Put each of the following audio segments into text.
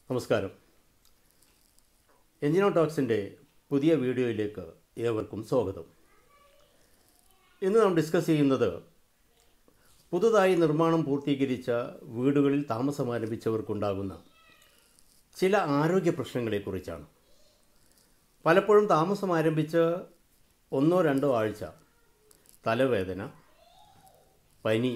നമസ്കാരം എഞ്ചിനോ ടോക്സിൻ്റെ പുതിയ വീഡിയോയിലേക്ക് ഏവർക്കും സ്വാഗതം ഇന്ന് നാം ഡിസ്കസ് ചെയ്യുന്നത് പുതുതായി നിർമ്മാണം പൂർത്തീകരിച്ച വീടുകളിൽ താമസം ആരംഭിച്ചവർക്കുണ്ടാകുന്ന ചില ആരോഗ്യ പ്രശ്നങ്ങളെക്കുറിച്ചാണ് പലപ്പോഴും താമസം ആരംഭിച്ച് ഒന്നോ രണ്ടോ ആഴ്ച തലവേദന പനി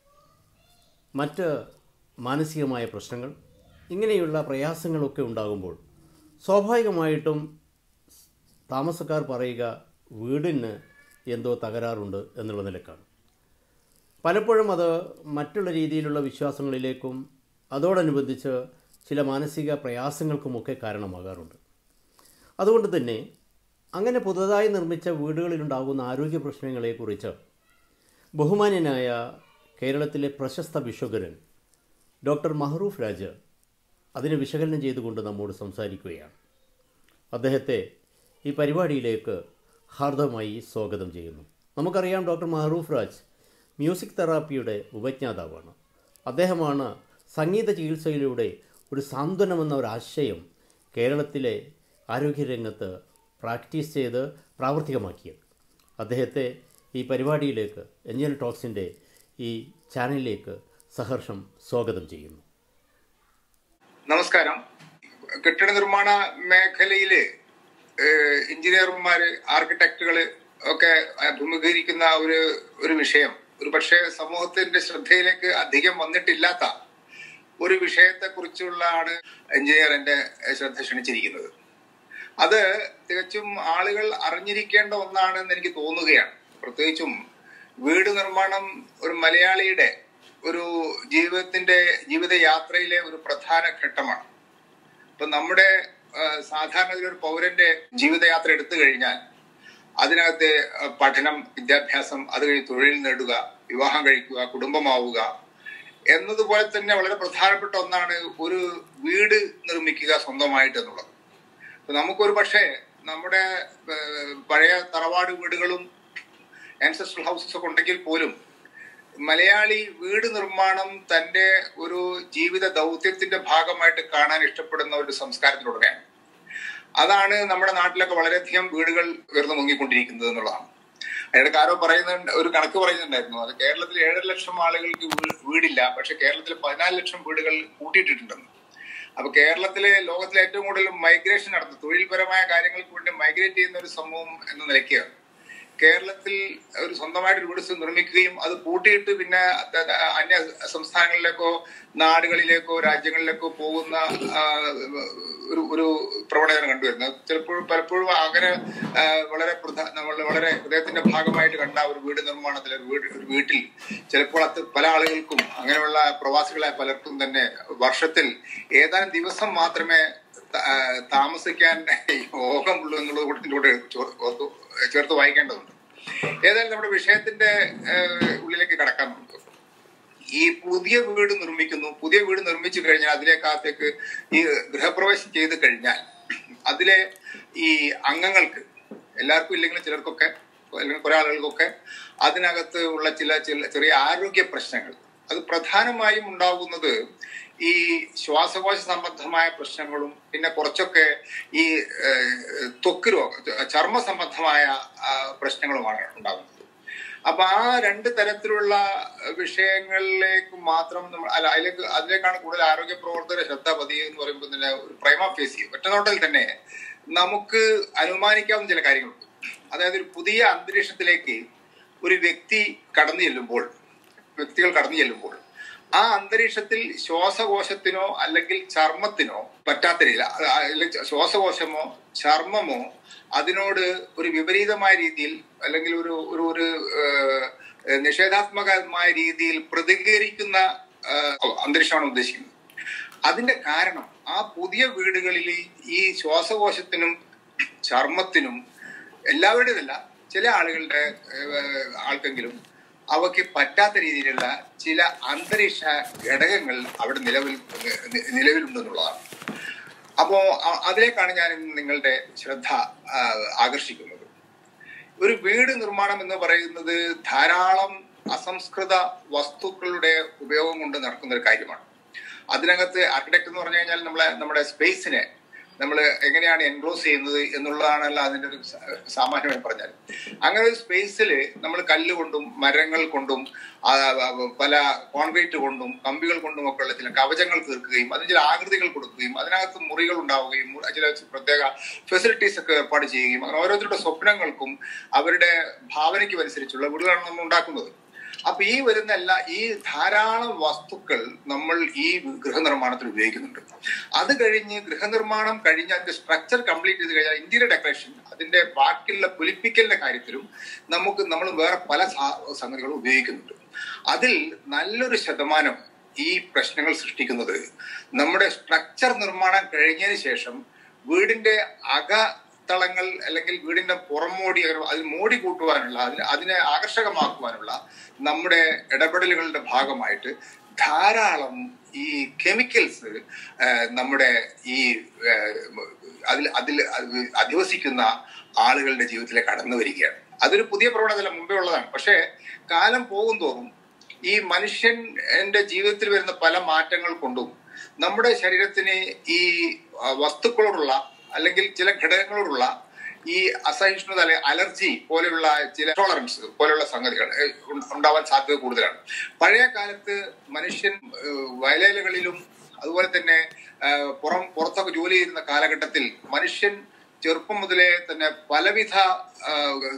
മറ്റ് മാനസികമായ പ്രശ്നങ്ങൾ ഇങ്ങനെയുള്ള പ്രയാസങ്ങളൊക്കെ ഉണ്ടാകുമ്പോൾ സ്വാഭാവികമായിട്ടും താമസക്കാർ പറയുക വീടിന് എന്തോ തകരാറുണ്ട് എന്നുള്ള നിലക്കാണ് പലപ്പോഴും അത് മറ്റുള്ള രീതിയിലുള്ള വിശ്വാസങ്ങളിലേക്കും അതോടനുബന്ധിച്ച് ചില മാനസിക പ്രയാസങ്ങൾക്കുമൊക്കെ കാരണമാകാറുണ്ട് അതുകൊണ്ട് തന്നെ അങ്ങനെ പുതുതായി നിർമ്മിച്ച വീടുകളിലുണ്ടാകുന്ന ആരോഗ്യ പ്രശ്നങ്ങളെക്കുറിച്ച് ബഹുമാന്യനായ കേരളത്തിലെ പ്രശസ്ത വിശ്വകരൻ ഡോക്ടർ മഹറൂഫ് രാജ് അതിനെ വിശകലനം ചെയ്തുകൊണ്ട് നമ്മോട് സംസാരിക്കുകയാണ് അദ്ദേഹത്തെ ഈ പരിപാടിയിലേക്ക് ഹാർദമായി സ്വാഗതം ചെയ്യുന്നു നമുക്കറിയാം ഡോക്ടർ മഹറൂഫ് രാജ് മ്യൂസിക് തെറാപ്പിയുടെ ഉപജ്ഞാതാവാണ് അദ്ദേഹമാണ് സംഗീത ചികിത്സയിലൂടെ ഒരു സാന്ത്വനമെന്ന ഒരു ആശയം കേരളത്തിലെ ആരോഗ്യരംഗത്ത് പ്രാക്ടീസ് ചെയ്ത് പ്രാവർത്തികമാക്കിയത് അദ്ദേഹത്തെ ഈ പരിപാടിയിലേക്ക് എഞ്ചിനൽ ടോക്സിൻ്റെ ഈ ചാനലിലേക്ക് സഹർഷം സ്വാഗതം ചെയ്യുന്നു നമസ്കാരം കെട്ടിട നിർമ്മാണ മേഖലയില് ഏഹ്, എഞ്ചിനീയർമാര് ആർക്കിടെക്റ്റുകള് ഒക്കെ അഭിമുഖീകരിക്കുന്ന ഒരു ഒരു വിഷയം ഒരു പക്ഷേ സമൂഹത്തിന്റെ ശ്രദ്ധയിലേക്ക് അധികം വന്നിട്ടില്ലാത്ത ഒരു വിഷയത്തെ കുറിച്ചുള്ളതാണ് എഞ്ചിനീയർ എന്റെ ശ്രദ്ധ ക്ഷണിച്ചിരിക്കുന്നത് അത് തികച്ചും ആളുകൾ അറിഞ്ഞിരിക്കേണ്ട ഒന്നാണെന്ന് എനിക്ക് തോന്നുകയാണ് പ്രത്യേകിച്ചും വീട് നിർമ്മാണം ഒരു മലയാളിയുടെ ഒരു ജീവിതത്തിന്റെ ജീവിതയാത്രയിലെ ഒരു പ്രധാന ഘട്ടമാണ് ഇപ്പൊ നമ്മുടെ ആ, സാധാരണ ഒരു പൗരന്റെ ജീവിതയാത്ര എടുത്തു കഴിഞ്ഞാൽ അതിനകത്ത് ആ, പഠനം വിദ്യാഭ്യാസം അത് കഴിഞ്ഞ് തൊഴിൽ നേടുക വിവാഹം കഴിക്കുക കുടുംബമാവുക എന്നതുപോലെ തന്നെ വളരെ പ്രധാനപ്പെട്ട ഒന്നാണ് ഒരു വീട് നിർമ്മിക്കുക സ്വന്തമായിട്ട് എന്നുള്ളത് അപ്പൊ നമുക്കൊരു പക്ഷേ നമ്മുടെ ഏഹ്, പഴയ തറവാട് വീടുകളും ആൻസസ്ട്രൽ ഹൗസസ് ഒക്കെ ഉണ്ടെങ്കിൽ പോലും മലയാളി വീട് നിർമ്മാണം തന്റെ ഒരു ജീവിത ദൗത്യത്തിന്റെ ഭാഗമായിട്ട് കാണാൻ ഇഷ്ടപ്പെടുന്ന ഒരു സംസ്കാരത്തിലുടനെയാണ് അതാണ് നമ്മുടെ നാട്ടിലൊക്കെ വളരെയധികം വീടുകൾ ഉയർന്നു മുങ്ങിക്കൊണ്ടിരിക്കുന്നത് എന്നുള്ളതാണ് അതിനിടയ്ക്ക് ആരോ പറയുന്നുണ്ട് ഒരു കണക്ക് പറയുന്നുണ്ടായിരുന്നു അത് കേരളത്തിൽ ഏഴര ലക്ഷം ആളുകൾക്ക് വീ- വീടില്ല പക്ഷെ കേരളത്തിൽ പതിനാല് ലക്ഷം വീടുകൾ കൂട്ടിയിട്ടിട്ടുണ്ടെന്ന് അപ്പൊ കേരളത്തിലെ ലോകത്തിലെ ഏറ്റവും കൂടുതൽ മൈഗ്രേഷൻ നടത്തുന്ന തൊഴിൽപരമായ കാര്യങ്ങൾക്ക് വേണ്ടി മൈഗ്രേറ്റ് ചെയ്യുന്ന ഒരു സമൂഹം എന്ന നിലയ്ക്ക് കേരളത്തിൽ ഒരു സ്വന്തമായിട്ട് ഒരു വീട് നിർമ്മിക്കുകയും അത് പൂട്ടിയിട്ട് പിന്നെ ത- ത- അന്യ സംസ്ഥാനങ്ങളിലേക്കോ നാടുകളിലേക്കോ രാജ്യങ്ങളിലേക്കോ പോകുന്ന ആ, ഒരു ഒരു പ്രവണത കണ്ടുവരുന്നത് ചിലപ്പോഴും പലപ്പോഴും അങ്ങനെ ആ, വളരെ പ്രധാന നമ്മൾ വളരെ ഹൃദയത്തിന്റെ ഭാഗമായിട്ട് കണ്ട ഒരു വീട് നിർമ്മാണത്തിൽ ഒരു വീട് ഒരു വീട്ടിൽ ചിലപ്പോൾ അത് പല ആളുകൾക്കും അങ്ങനെയുള്ള പ്രവാസികളായ പലർക്കും തന്നെ വർഷത്തിൽ ഏതാനും ദിവസം മാത്രമേ ത- ആ, താമസിക്കാൻ യോഗമുള്ളൂ എന്നുള്ളത് കൂടി ഇതിന്റെ കൂടെ ചോ- ഓർത്തു- ചേർത്ത് വായിക്കേണ്ടതുണ്ട് ഏതായാലും നമ്മുടെ വിഷയത്തിന്റെ ഏഹ്, ഉള്ളിലേക്ക് കടക്കാൻ നമുക്ക് ഈ പുതിയ വീട് നിർമ്മിക്കുന്നു പുതിയ വീട് നിർമ്മിച്ചു കഴിഞ്ഞാൽ അതിലേക്കകത്തേക്ക് ഈ ഗൃഹപ്രവേശം ചെയ്ത് കഴിഞ്ഞാൽ അതിലെ ഈ അംഗങ്ങൾക്ക് എല്ലാവർക്കും ഇല്ലെങ്കിലും ചിലർക്കൊക്കെ അല്ലെങ്കിൽ കുറെ ആളുകൾക്കൊക്കെ അതിനകത്ത് ഉള്ള ചില ചില ചെറിയ ആരോഗ്യ പ്രശ്നങ്ങൾ അത് പ്രധാനമായും ഉണ്ടാകുന്നത് ഈ ശ്വാസകോശ സംബന്ധമായ പ്രശ്നങ്ങളും പിന്നെ കുറച്ചൊക്കെ ഈ ഏഹ്, ത്വക്ക് രോഗ ചർമ്മ സംബന്ധമായ ആ, പ്രശ്നങ്ങളുമാണ് ഉണ്ടാകുന്നത് അപ്പൊ ആ രണ്ട് തരത്തിലുള്ള വിഷയങ്ങളിലേക്ക് മാത്രം നമ്മൾ അല്ല അതിലേക്ക് അതിലേക്കാണ് കൂടുതൽ ആരോഗ്യ പ്രവർത്തകരെ ശ്രദ്ധ പതിയുക എന്ന് പറയുമ്പോൾ തന്നെ ഒരു പ്രൈമ ഫേസി ഒറ്റനോട്ടത്തിൽ തന്നെ നമുക്ക് അനുമാനിക്കാവുന്ന ചില കാര്യങ്ങളുണ്ട് അതായത് ഒരു പുതിയ അന്തരീക്ഷത്തിലേക്ക് ഒരു വ്യക്തി കടന്നു ചെല്ലുമ്പോൾ വ്യക്തികൾ കടന്നു ചെല്ലുമ്പോൾ ആ അന്തരീക്ഷത്തിൽ ശ്വാസകോശത്തിനോ അല്ലെങ്കിൽ ചർമ്മത്തിനോ പറ്റാത്ത രീതിയിൽ അ- അല്ലെങ്കിൽ ശ്വാസകോശമോ ചർമ്മമോ അതിനോട് ഒരു വിപരീതമായ രീതിയിൽ അല്ലെങ്കിൽ ഒരു ഒരു ഒരു ഏഹ്, നിഷേധാത്മകമായ രീതിയിൽ പ്രതികരിക്കുന്ന ഏഹ്, അന്തരീക്ഷമാണ് ഉദ്ദേശിക്കുന്നത് അതിന്റെ കാരണം ആ പുതിയ വീടുകളിൽ ഈ ശ്വാസകോശത്തിനും ചർമ്മത്തിനും എല്ലാവരുടേതല്ല ചില ആളുകളുടെ ഏഹ്, ആൾക്കെങ്കിലും അവയ്ക്ക് പറ്റാത്ത രീതിയിലുള്ള ചില അന്തരീക്ഷ ഘടകങ്ങൾ അവിടെ നിലവിൽ നി- നിലവിലുണ്ടെന്നുള്ളതാണ് അപ്പോ അ- അതിലേക്കാണ് ഞാൻ ഇന്ന് നിങ്ങളുടെ ശ്രദ്ധ ആ, ആകർഷിക്കുന്നത് ഒരു വീട് നിർമ്മാണം എന്ന് പറയുന്നത് ധാരാളം അസംസ്കൃത വസ്തുക്കളുടെ ഉപയോഗം കൊണ്ട് നടക്കുന്ന ഒരു കാര്യമാണ് അതിനകത്ത് ആർക്കിടെക്ട് എന്ന് പറഞ്ഞു കഴിഞ്ഞാൽ നമ്മളെ നമ്മുടെ സ്പേസിനെ നമ്മൾ എങ്ങനെയാണ് എൻക്ലോസ് ചെയ്യുന്നത് എന്നുള്ളതാണല്ലോ അതിന്റെ ഒരു സ- സാമാന്യമായി പറഞ്ഞാൽ അങ്ങനെ ഒരു സ്പേസിൽ നമ്മൾ കല്ല് കൊണ്ടും മരങ്ങൾ കൊണ്ടും ആ, ആ, പല കോൺക്രീറ്റ് കൊണ്ടും കമ്പികൾ കൊണ്ടും ഒക്കെ ഉള്ള ചില കവചങ്ങൾ തീർക്കുകയും അതിന് ചില ആകൃതികൾ കൊടുക്കുകയും അതിനകത്ത് മുറികൾ ഉണ്ടാവുകയും മു- ചില പ്രത്യേക ഫെസിലിറ്റീസ് ഒക്കെ ഏർപ്പാട് ചെയ്യുകയും അങ്ങനെ ഓരോരുത്തരുടെ സ്വപ്നങ്ങൾക്കും അവരുടെ ഭാവനയ്ക്കും അനുസരിച്ചുള്ള വീടുകളാണ് നമ്മൾ ഉണ്ടാക്കുന്നത് അപ്പൊ ഈ വരുന്ന എല്ലാ ഈ ധാരാളം വസ്തുക്കൾ നമ്മൾ ഈ ഗൃഹനിർമ്മാണത്തിൽ ഉപയോഗിക്കുന്നുണ്ട് അത് കഴിഞ്ഞ് ഗൃഹനിർമ്മാണം കഴിഞ്ഞ് അതിന്റെ സ്ട്രക്ചർ കംപ്ലീറ്റ് ചെയ്ത് കഴിഞ്ഞാൽ ഇന്ത്യയുടെ ഡെക്കറേഷൻ അതിന്റെ ബാക്കിയുള്ള പുലിപ്പിക്കലിന്റെ കാര്യത്തിലും നമുക്ക് നമ്മൾ വേറെ പല സാ- സംഗതികളും ഉപയോഗിക്കുന്നുണ്ട് അതിൽ നല്ലൊരു ശതമാനം ഈ പ്രശ്നങ്ങൾ സൃഷ്ടിക്കുന്നത് നമ്മുടെ സ്ട്രക്ചർ നിർമ്മാണം കഴിഞ്ഞതിന് ശേഷം വീടിന്റെ അകത്തളങ്ങൾ അല്ലെങ്കിൽ വീടിന്റെ പുറമോടി അങ്ങനെ അതിന് മോടി കൂട്ടുവാനുള്ള അതിന് അതിനെ ആകർഷകമാക്കുവാനുള്ള നമ്മുടെ ഇടപെടലുകളുടെ ഭാഗമായിട്ട് ധാരാളം ഈ കെമിക്കൽസ് നമ്മുടെ ഈ ഏഹ്, അതിൽ അതിൽ അധിവസിക്കുന്ന ആളുകളുടെ ജീവിതത്തിലേക്ക് കടന്നു വരികയാണ് അതൊരു പുതിയ പ്രവണതയല്ല മുമ്പേ ഉള്ളതാണ് പക്ഷേ കാലം പോകും തോറും ഈ മനുഷ്യന്റെ ജീവിതത്തിൽ വരുന്ന പല മാറ്റങ്ങൾ കൊണ്ടും നമ്മുടെ ശരീരത്തിന് ഈ ആ, വസ്തുക്കളോടുള്ള അല്ലെങ്കിൽ ചില ഘടകങ്ങളോടുള്ള ഈ അസഹിഷ്ണുത അല്ലെങ്കിൽ അലർജി പോലെയുള്ള ചില ടോളറൻസ് പോലെയുള്ള സംഗതികൾ ഏഹ്, ഉണ്ട- ഉണ്ടാവാൻ സാധ്യത കൂടുതലാണ് പഴയ കാലത്ത് മനുഷ്യൻ ഏഹ്, വയലേലകളിലും അതുപോലെ തന്നെ ഏഹ്, പുറം പുറത്തൊക്കെ ജോലി ചെയ്യുന്ന കാലഘട്ടത്തിൽ മനുഷ്യൻ ചെറുപ്പം മുതലേ തന്നെ പലവിധ ആ,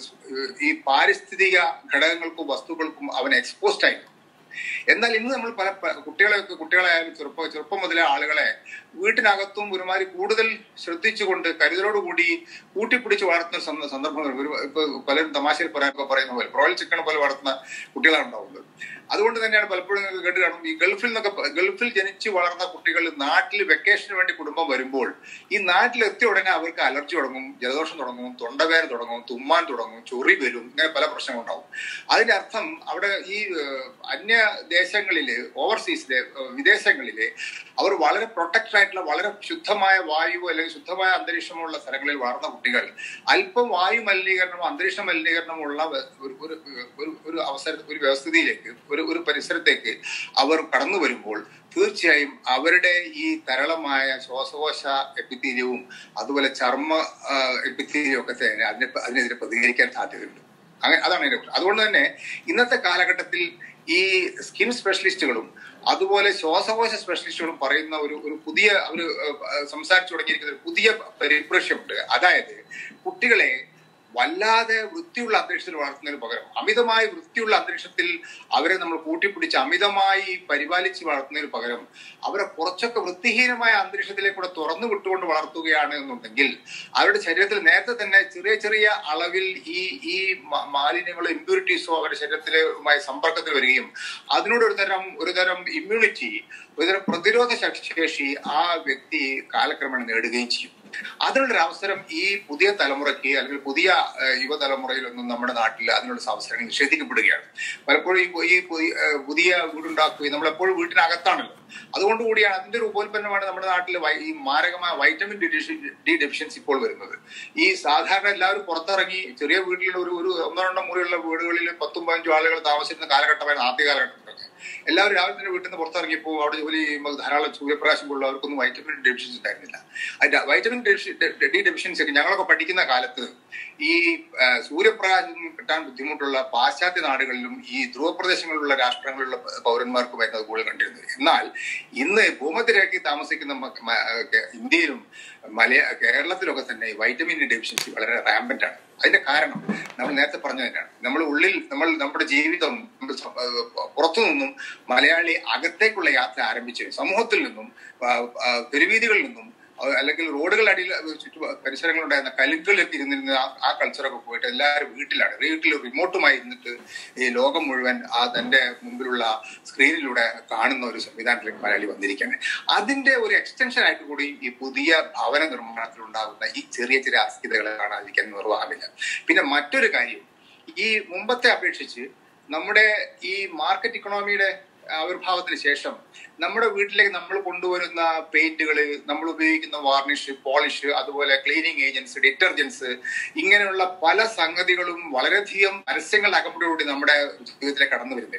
ഈ പാരിസ്ഥിതിക ഘടകങ്ങൾക്കും വസ്തുക്കൾക്കും അവൻ എക്സ്പോസ്ഡ് ആയിരുന്നു എന്നാൽ ഇന്ന് നമ്മൾ പല പ- കുട്ടികളെയൊക്കെ കുട്ടികളായാലും ചെറുപ്പം ചെറുപ്പം മുതലേ ആളുകളെ വീട്ടിനകത്തും ഒരുമാതിരി കൂടുതൽ ശ്രദ്ധിച്ചുകൊണ്ട് കരുതലോടുകൂടി കൂട്ടിപ്പിടിച്ച് വളർത്തുന്ന സന്ദ- സന്ദർഭങ്ങൾ ഒരു ഇപ്പൊ പലരും തമാശയിൽ പറയാൻ പറയുന്ന പോലെ ബ്രോയിൽ ചിക്കൻ പോലെ വളർത്തുന്ന കുട്ടികളാണ് ഉണ്ടാവുന്നത് അതുകൊണ്ട് തന്നെയാണ് പലപ്പോഴും നിങ്ങൾക്ക് കേട്ട് കാണും ഈ ഗൾഫിൽ നിന്നൊക്കെ പ- ഗൾഫിൽ ജനിച്ച് വളർന്ന കുട്ടികൾ നാട്ടിൽ വെക്കേഷന് വേണ്ടി കുടുംബം വരുമ്പോൾ ഈ നാട്ടിൽ എത്തിയ ഉടനെ അവർക്ക് അലർജി തുടങ്ങും ജലദോഷം തുടങ്ങും തൊണ്ടവേദന തുടങ്ങും തുമ്മാൻ തുടങ്ങും ചൊറി വരും ഇങ്ങനെ പല പ്രശ്നങ്ങളുണ്ടാവും അതിന്റെ അർത്ഥം അവിടെ ഈ ഏഹ്, അന്യ ദേശങ്ങളില് ഓവർസീസിലെ ഏഹ്, വിദേശങ്ങളില് അവർ വളരെ പ്രൊട്ടക്റ്റഡ് ആയിട്ടുള്ള വളരെ ശുദ്ധമായ വായു അല്ലെങ്കിൽ ശുദ്ധമായ അന്തരീക്ഷമുള്ള സ്ഥലങ്ങളിൽ വളർന്ന കുട്ടികൾ അല്പം വായു മലിനീകരണമോ അന്തരീക്ഷ മലിനീകരണമുള്ള വ- ഒരു ഒരു ഒരു ഒരു അവസര ഒരു വ്യവസ്ഥിതിയിലേക്ക് ഒരു ഒരു പരിസരത്തേക്ക് അവർ കടന്നു വരുമ്പോൾ തീർച്ചയായും അവരുടെ ഈ തരളമായ ശ്വാസകോശ എപ്പിത്തീര്യവും അതുപോലെ ചർമ്മ എപ്പിത്തീരിയും ഒക്കെ തന്നെ അതിനെ അതിനെതിരെ പ്രതികരിക്കാൻ സാധ്യതയുണ്ട് അങ്ങനെ അതാണ് അതിന്റെ പ്രശ്നം അതുകൊണ്ട് തന്നെ ഇന്നത്തെ കാലഘട്ടത്തിൽ ഈ സ്കിൻ സ്പെഷ്യലിസ്റ്റുകളും അതുപോലെ ശ്വാസകോശ സ്പെഷ്യലിസ്റ്റുകളും പറയുന്ന ഒരു ഒരു പുതിയ ഒരു ഏഹ്, സംസാരിച്ചു തുടങ്ങിയിരിക്കുന്ന ഒരു പുതിയ പരിപ്രശ്യമുണ്ട് അതായത് കുട്ടികളെ വല്ലാതെ വൃത്തിയുള്ള അന്തരീക്ഷത്തിൽ വളർത്തുന്നതിന് പകരം അമിതമായി വൃത്തിയുള്ള അന്തരീക്ഷത്തിൽ അവരെ നമ്മൾ കൂട്ടിപ്പിടിച്ച് അമിതമായി പരിപാലിച്ച് വളർത്തുന്നതിന് പകരം അവരെ കുറച്ചൊക്കെ വൃത്തിഹീനമായ അന്തരീക്ഷത്തിലേക്ക് കൂടെ തുറന്നു വിട്ടുകൊണ്ട് വളർത്തുകയാണ് എന്നുണ്ടെങ്കിൽ അവരുടെ ശരീരത്തിൽ നേരത്തെ തന്നെ ചെറിയ ചെറിയ അളവിൽ ഈ ഈ മ- മാലിന്യങ്ങളോ ഇമ്പ്യൂരിറ്റീസോ അവരുടെ ശരീരത്തിലുമായി സമ്പർക്കത്തിൽ വരികയും അതിനോട് ഒരു തരം ഒരു തരം ഇമ്മ്യൂണിറ്റി ഒരു തരം പ്രതിരോധ ശേഷി ആ വ്യക്തി കാലക്രമേണ നേടുകയും ചെയ്യും അതിനുള്ളൊരു അവസരം ഈ പുതിയ തലമുറയ്ക്ക് അല്ലെങ്കിൽ പുതിയ ഏഹ്, യുവതലമുറയിലൊന്നും നമ്മുടെ നാട്ടിൽ അതിനുള്ള അവസരങ്ങൾ നിഷേധിക്കപ്പെടുകയാണ് പലപ്പോഴും ഈ പു- ഈ പുതിയ ഏഹ്, പുതിയ വീടുണ്ടാക്കുകയും നമ്മളെപ്പോഴും വീട്ടിനകത്താണല്ലോ അതുകൊണ്ട് കൂടിയാണ് അതിന്റെ ഒരു ഉപോൽപ്പന്നമാണ് നമ്മുടെ നാട്ടിൽ വൈ- ഈ മാരകമായ വൈറ്റമിൻ ഡി ഡെഫി- ഡി ഡെഫിഷ്യൻസി ഇപ്പോൾ വരുന്നത് ഈ സാധാരണ എല്ലാവരും പുറത്തിറങ്ങി ചെറിയ വീട്ടിൽ ഒരു ഒരു ഒന്നോ രണ്ടോ മുറിയുള്ള വീടുകളിൽ പത്തും പതിനഞ്ചും ആളുകൾ താമസിക്കുന്ന കാലഘട്ടമായിരുന്നു ആദ്യ കാലഘട്ടത്തിലൊക്കെ എല്ലാവരും രാവിലെ തന്നെ വീട്ടിൽ നിന്ന് പുറത്തിറങ്ങിയപ്പോൾ അവിടെ ജോലി ചെയ്യുമ്പോൾ ധാരാളം സൂര്യപ്രകാശം കൊള്ളവർക്കൊന്നും വൈറ്റമിൻ ഡെഫിഷ്യൻസി ഉണ്ടായിരുന്നില്ല അതിന്റെ വൈറ്റമിൻ ഡി ഡെഫിഷ്യൻസി ഒക്കെ ഞങ്ങളൊക്കെ പഠിക്കുന്ന കാലത്ത് ഈ ആ, സൂര്യപ്രകാശം കിട്ടാൻ ബുദ്ധിമുട്ടുള്ള പാശ്ചാത്യ നാടുകളിലും ഈ ധ്രുവപ്രദേശങ്ങളിലുള്ള രാഷ്ട്രങ്ങളിലുള്ള പൗരന്മാർക്കുമായിരുന്നു അത് കൂടുതൽ കണ്ടിരുന്നത് എന്നാൽ ഇന്ന് ഭൂമധ്യരേഖയിൽ താമസിക്കുന്ന മ- മ- ഒക്കെ ഇന്ത്യയിലും മലയ കേരളത്തിലൊക്കെ തന്നെ ഈ വൈറ്റമിൻ ഡി ഡെഫിഷ്യൻസി വളരെ റാമ്പന്റ് ആണ് അതിന്റെ കാരണം നമ്മൾ നേരത്തെ പറഞ്ഞു തന്നെയാണ് നമ്മൾ ഉള്ളിൽ നമ്മൾ നമ്മുടെ ജീവിതം നമ്മൾ സ- ഏഹ് പുറത്തു നിന്നും മലയാളി അകത്തേക്കുള്ള യാത്ര ആരംഭിച്ച് സമൂഹത്തിൽ നിന്നും ആ, ആ, തെരുവീതികളിൽ നിന്നും ആ, അല്ലെങ്കിൽ റോഡുകളുടെ അടിയിൽ ചുറ്റു പരിസരങ്ങളുണ്ടായിരുന്ന കലുകളിൽ ഇരുന്നിരുന്ന ആ- ആ കൾച്ചറൊക്കെ പോയിട്ട് എല്ലാവരും വീട്ടിലാണ് വീട്ടിൽ റിമോട്ടുമായി ഇരുന്നിട്ട് ഈ ലോകം മുഴുവൻ ആ തന്റെ മുമ്പിലുള്ള സ്ക്രീനിലൂടെ കാണുന്ന ഒരു സംവിധാനത്തിലേക്ക് മലയാളി വന്നിരിക്കുകയാണ് അതിന്റെ ഒരു എക്സ്റ്റൻഷൻ ആയിട്ട് കൂടി ഈ പുതിയ ഭവന നിർമ്മാണത്തിൽ ഉണ്ടാകുന്ന ഈ ചെറിയ ചെറിയ അസ്ഥിതകളെ കാണാതിരിക്കാൻ നിർവാഹമില്ല പിന്നെ മറ്റൊരു കാര്യം ഈ മുമ്പത്തെ അപേക്ഷിച്ച് നമ്മുടെ ഈ മാർക്കറ്റ് ഇക്കണോമിയുടെ ആവിർഭാവത്തിന് ശേഷം നമ്മുടെ വീട്ടിലേക്ക് നമ്മൾ കൊണ്ടുവരുന്ന പെയിന്റുകൾ നമ്മൾ ഉപയോഗിക്കുന്ന വാർണിഷ് പോളിഷ് അതുപോലെ ക്ലീനിങ് ഏജൻസ് ഡിറ്റർജൻസ് ഇങ്ങനെയുള്ള പല സംഗതികളും വളരെയധികം പരസ്യങ്ങളുടെ അകമ്പടിയോടുകൂടി നമ്മുടെ ജീവിതത്തിലേക്ക് കടന്നു വരുന്നതാണ്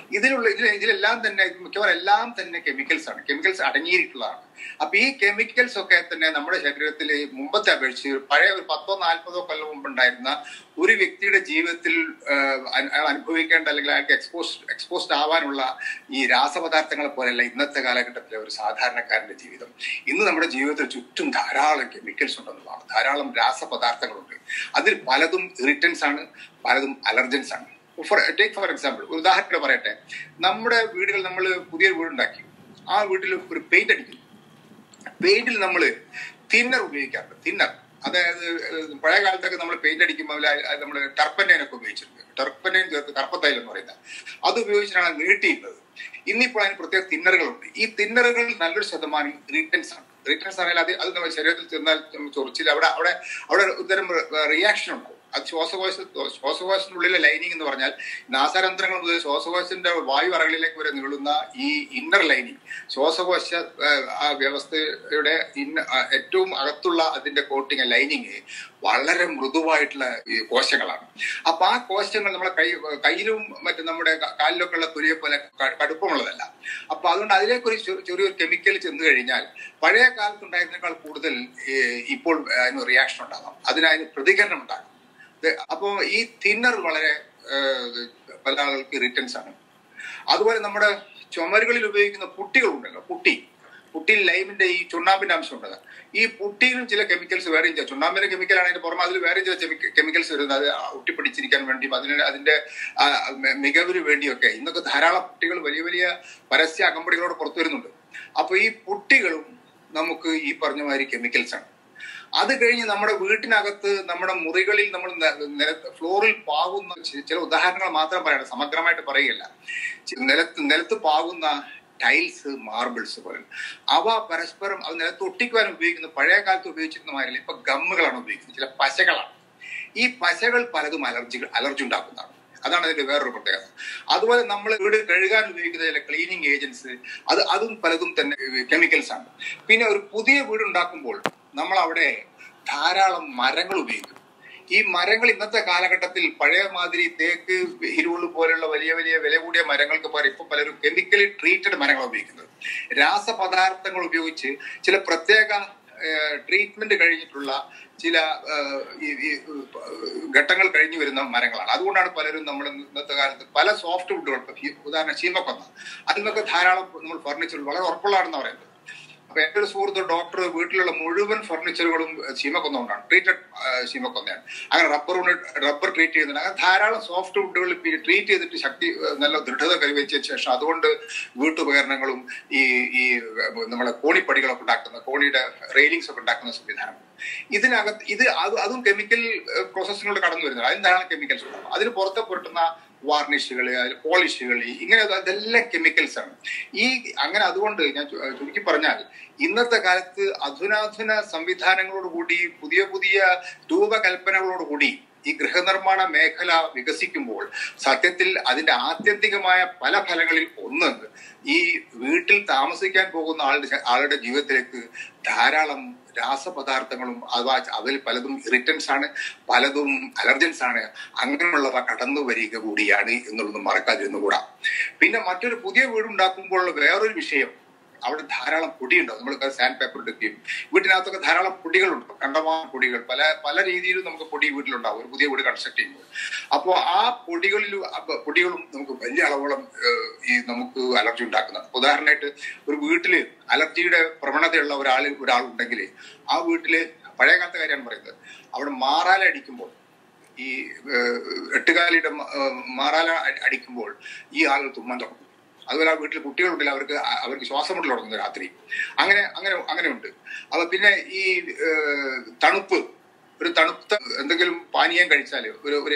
ഇതിലുള്ള ഇതിൽ ഇതിലെല്ലാം തന്നെ മിക്കവാറും എല്ലാം തന്നെ കെമിക്കൽസ് ആണ് കെമിക്കൽസ് അടങ്ങിയിട്ടുള്ളതാണ് അപ്പൊ ഈ കെമിക്കൽസ് ഒക്കെ തന്നെ നമ്മുടെ ശരീരത്തിൽ മുമ്പത്തെ അപേക്ഷിച്ച് പഴയ ഒരു പത്തോ നാൽപ്പതോ കൊല്ലം മുമ്പ് ഉണ്ടായിരുന്ന ഒരു വ്യക്തിയുടെ ജീവിതത്തിൽ ആഹ്, അന- അയാൾ അനുഭവിക്കേണ്ട അല്ലെങ്കിൽ അയാൾക്ക് എക്സ്പോസ് എക്സ്പോസ്ഡ് ആവാനുള്ള ഈ രാസപദാർത്ഥങ്ങളെ പോലെയല്ല ഇന്നത്തെ കാലഘട്ടത്തിലെ ഒരു സാധാരണക്കാരന്റെ ജീവിതം ഇന്ന് നമ്മുടെ ജീവിതത്തിൽ ചുറ്റും ധാരാളം കെമിക്കൽസ് ഉണ്ടെന്നുള്ളതാണ് ധാരാളം രാസപദാർത്ഥങ്ങളുണ്ട് അതിൽ പലതും ഇറിറ്റൻസ് ആണ് പലതും അലർജൻസ് ആണ് ഫോർ ടേക്ക് ഫോർ എക്സാമ്പിൾ ഒരു ഉദാഹരണം പറയട്ടെ നമ്മുടെ വീടുകൾ നമ്മൾ പുതിയൊരു വീടുണ്ടാക്കി ആ വീട്ടിൽ ഒരു പെയിന്റ് അടിക്കുന്നു പെയിന്റിൽ നമ്മൾ തിന്നർ ഉപയോഗിക്കാറുണ്ട് തിന്നർ അതായത് ഏഹ്, പഴയ കാലത്തൊക്കെ നമ്മൾ പെയിന്റ് അടിക്കുമ്പോൾ നമ്മൾ ടർപ്പനൈനൊക്കെ ഉപയോഗിച്ചിട്ടുണ്ട് ടർപ്പനൈൻ ചേർത്ത് കർപ്പത്തൈൽ എന്ന് പറയുന്നത് അത് ഉപയോഗിച്ചിട്ടാണ് നീട്ടിയിരുന്നത് ഇന്നിപ്പോൾ അതിന് പ്രത്യേക തിന്നറുകളുണ്ട് ഈ തിന്നറുകൾ നല്ലൊരു ശതമാനം റീറ്റൻസ് ആണ് റീറ്റൻസ് ആണെങ്കിൽ അത് അത് നമ്മുടെ ശരീരത്തിൽ ചെന്നാൽ ചൊറിച്ചിൽ അവിടെ അവിടെ അവിടെ ഒരുതരം റിയാക്ഷൻ ഉണ്ടാവും അത് ശ്വാസകോശ ശ്വാസകോശത്തിനുള്ളിലെ ലൈനിങ് എന്ന് പറഞ്ഞാൽ നാസാരന്ധ്രങ്ങൾ മുതൽ ശ്വാസകോശത്തിന്റെ വായു അറകളിലേക്ക് വരെ നീളുന്ന ഈ ഇന്നർ ലൈനിങ് ശ്വാസകോശ ആ, ആ വ്യവസ്ഥയുടെ ഇന്ന ആ, ഏറ്റവും അകത്തുള്ള അതിന്റെ കോട്ടിങ് ലൈനിങ് വളരെ മൃദുവായിട്ടുള്ള ഈ കോശങ്ങളാണ് അപ്പൊ ആ കോശങ്ങൾ നമ്മുടെ കൈ കയ്യിലും മറ്റും നമ്മുടെ ക- കാലിലൊക്കെ ഉള്ള തുലിയെ പോലെ ക- കടുപ്പമുള്ളതല്ല അപ്പൊ അതുകൊണ്ട് അതിലേക്ക് ഒരു ചെറു- ചെറിയൊരു കെമിക്കൽ ചെന്ന് കഴിഞ്ഞാൽ പഴയ കാലത്തുണ്ടായിരുന്നേക്കാൾ കൂടുതൽ ഏ, ഇപ്പോൾ അതിന് റിയാക്ഷൻ ഉണ്ടാകാം അതിന് അതിന് പ്രതികരണം ഉണ്ടാകും ഇത് അപ്പോ ഈ തിന്നർ വളരെ ഏഹ്, പല ആളുകൾക്ക് റിട്ടേൺസ് ആണ് അതുപോലെ നമ്മുടെ ചുമരുകളിൽ ഉപയോഗിക്കുന്ന പുട്ടികളുണ്ടല്ലോ പുട്ടി പുട്ടിയിൽ ലൈമിന്റെ ഈ ചുണ്ണാമ്പിന്റെ അംശം ഉണ്ട് ഈ പുട്ടിയിലും ചില കെമിക്കൽസ് വേറെയും ചില ചുണ്ണാമ്പിന്റെ കെമിക്കലാണ് അതിന്റെ പുറമെ അതിൽ വേറെ ചില കെമിക്കൽസ് വരുന്നത് അത് ഒട്ടിപ്പിടിച്ചിരിക്കാൻ വേണ്ടിയും അതിന് അതിന്റെ ആ, മി- മികവിന് വേണ്ടിയൊക്കെ ഇന്നൊക്കെ ധാരാളം പുട്ടികൾ വലിയ വലിയ പരസ്യ അകമ്പടികളോട് പുറത്തു വരുന്നുണ്ട് അപ്പൊ ഈ പുട്ടികളും നമുക്ക് ഈ പറഞ്ഞ മാതിരി കെമിക്കൽസ് ആണ് അത് കഴിഞ്ഞ് നമ്മുടെ വീട്ടിനകത്ത് നമ്മുടെ മുറികളിൽ നമ്മൾ ന- നിലത്ത് ഫ്ലോറിൽ പാകുന്ന ചി- ചില ഉദാഹരണങ്ങൾ മാത്രം പറയണം സമഗ്രമായിട്ട് പറയുകയല്ല ചി- നിലത്ത് നിലത്ത് പാകുന്ന ടൈൽസ് മാർബിൾസ് പോലെ അവ പരസ്പരം അത് നിലത്ത് ഒട്ടിക്കുവാൻ ഉപയോഗിക്കുന്ന പഴയ കാലത്ത് ഉപയോഗിച്ചിരുന്ന മാതിരില്ല ഇപ്പൊ ഗമ്മുകളാണ് ഉപയോഗിക്കുന്നത് ചില പശകളാണ് ഈ പശകൾ പലതും അലർജികൾ അലർജി ഉണ്ടാക്കുന്നതാണ് അതാണ് അതിന്റെ വേറൊരു പ്രത്യേകത അതുപോലെ നമ്മൾ വീട് കഴുകാൻ ഉപയോഗിക്കുന്ന ചില ക്ലീനിങ് ഏജൻസ് അത് അതും പലതും തന്നെ കെമിക്കൽസ് ആണ് പിന്നെ ഒരു പുതിയ വീട് ഉണ്ടാക്കുമ്പോൾ നമ്മൾ അവിടെ ധാരാളം മരങ്ങൾ ഉപയോഗിക്കും ഈ മരങ്ങൾ ഇന്നത്തെ കാലഘട്ടത്തിൽ പഴയ മാതിരി തേക്ക് ഇരുവുള്ളു പോലുള്ള വലിയ വലിയ വില കൂടിയ മരങ്ങൾക്ക് പകരം ഇപ്പൊ പലരും കെമിക്കലി ട്രീറ്റഡ് മരങ്ങൾ ഉപയോഗിക്കുന്നത് രാസപദാർത്ഥങ്ങൾ ഉപയോഗിച്ച് ചില പ്രത്യേക ട്രീറ്റ്മെന്റ് കഴിഞ്ഞിട്ടുള്ള ചില ആ, ഈ ഈ, ഘട്ടങ്ങൾ കഴിഞ്ഞു വരുന്ന മരങ്ങളാണ് അതുകൊണ്ടാണ് പലരും നമ്മൾ ഇന്നത്തെ കാലത്ത് പല സോഫ്റ്റ് വുഡുകൾ ഉദാഹരണം ചീമക്കൊന്ന അതിൽ നിന്നൊക്കെ ധാരാളം നമ്മൾ ഫർണിച്ചർ വളരെ ഉറപ്പുള്ളതാണെന്ന് പറയുന്നത് അപ്പൊ എന്റെ ഒരു സുഹൃത്ത് ഡോക്ടർ വീട്ടിലുള്ള മുഴുവൻ ഫർണിച്ചറുകളും ചീമക്കൊന്നുകൊണ്ടാണ് ട്രീറ്റഡ് ചീമക്കൊന്നയാണ് അങ്ങനെ റബ്ബർ കൊണ്ട് റബ്ബർ ട്രീറ്റ് ചെയ്യുന്നുണ്ട് അങ്ങനെ ധാരാളം സോഫ്റ്റ് വുഡുകൾ ട്രീറ്റ് ചെയ്തിട്ട് ശക്തി ഏഹ്, നല്ല ദൃഢത കൈവരിച്ച ശേഷം അതുകൊണ്ട് വീട്ടുപകരണങ്ങളും ഈ ഈ ഏഹ്, നമ്മളെ കോണിപ്പടികളൊക്കെ ഉണ്ടാക്കുന്ന കോണിയുടെ റെയിലിങ്സ് ഒക്കെ ഉണ്ടാക്കുന്ന സംവിധാനം ഇതിനകത്ത് ഇത് അത് അതും കെമിക്കൽ പ്രോസസ്സിലൂടെ കടന്നു വരുന്നത് അതിന് ധാരാളം കെമിക്കൽസ് ഉണ്ടാകും അതിന് പുറത്തെ പുരട്ടുന്ന വാർണിഷുകൾ പോളിഷുകൾ ഇങ്ങനെ അത് അതെല്ലാം കെമിക്കൽസ് ആണ് ഈ അങ്ങനെ അതുകൊണ്ട് ഞാൻ ചു- ചുരുക്കി പറഞ്ഞാൽ ഇന്നത്തെ കാലത്ത് അധുനാധുന സംവിധാനങ്ങളോടുകൂടി പുതിയ പുതിയ രൂപകൽപ്പനകളോടുകൂടി ഈ ഗൃഹനിർമ്മാണ മേഖല വികസിക്കുമ്പോൾ സത്യത്തിൽ അതിന്റെ ആത്യന്തികമായ പല ഫലങ്ങളിൽ ഒന്ന് ഈ വീട്ടിൽ താമസിക്കാൻ പോകുന്ന ആളുടെ ആളുടെ ജീവിതത്തിലേക്ക് ധാരാളം രാസപദാർത്ഥങ്ങളും അവ അതിൽ പലതും ഇറിറ്റൻസ് ആണ് പലതും അലർജൻസ് ആണ് അങ്ങനെയുള്ളവ കടന്നു വരിക കൂടിയാണ് എന്നുള്ളത് മറക്കാതിരുന്നുകൂടാ പിന്നെ മറ്റൊരു പുതിയ വീടുണ്ടാക്കുമ്പോഴുള്ള വേറൊരു വിഷയം അവിടെ ധാരാളം പൊടിയുണ്ടാവും നമ്മൾ സാൻഡ് പേപ്പർ എടുക്കുകയും വീട്ടിനകത്തൊക്കെ ധാരാളം പൊടികളുണ്ട് കണ്ടമാന പൊടികൾ പല പല രീതിയിലും നമുക്ക് പൊടി വീട്ടിലുണ്ടാവും ഒരു പുതിയ വീട് കൺസ്ട്രക്ട് ചെയ്യുമ്പോൾ അപ്പോൾ ആ പൊടികളിൽ അപ്പൊ പൊടികളും നമുക്ക് വലിയ അളവോളം ഏഹ്, ഈ നമുക്ക് അലർജി ഉണ്ടാക്കുന്നതാണ് ഉദാഹരണമായിട്ട് ഒരു വീട്ടില് അലർജിയുടെ പ്രവണതയുള്ള ഒരാൾ ഒരാളുണ്ടെങ്കിൽ ആ വീട്ടില് പഴയ കാലത്തെ കാര്യമാണ് പറയുന്നത് അവിടെ മാറാല അടിക്കുമ്പോൾ ഈ ഏഹ്, എട്ടുകാലിയുടെ മ- ഏഹ്, മാറാല അ- അടിക്കുമ്പോൾ ഈ ആളുകൾ തുമ്മാൻ തുടങ്ങും അതുപോലെ ആ വീട്ടിൽ കുട്ടികളുണ്ടെങ്കിൽ അവർക്ക് അ- അവർക്ക് ശ്വാസം മുട്ടൽ തുടങ്ങുന്നു രാത്രി അങ്ങനെ അങ്ങനെ അങ്ങനെ ഉണ്ട് അപ്പൊ പിന്നെ ഈ ഏഹ്, തണുപ്പ് ഒരു തണുത്ത എന്തെങ്കിലും പാനീയം കഴിച്ചാൽ ഒരു ഒരു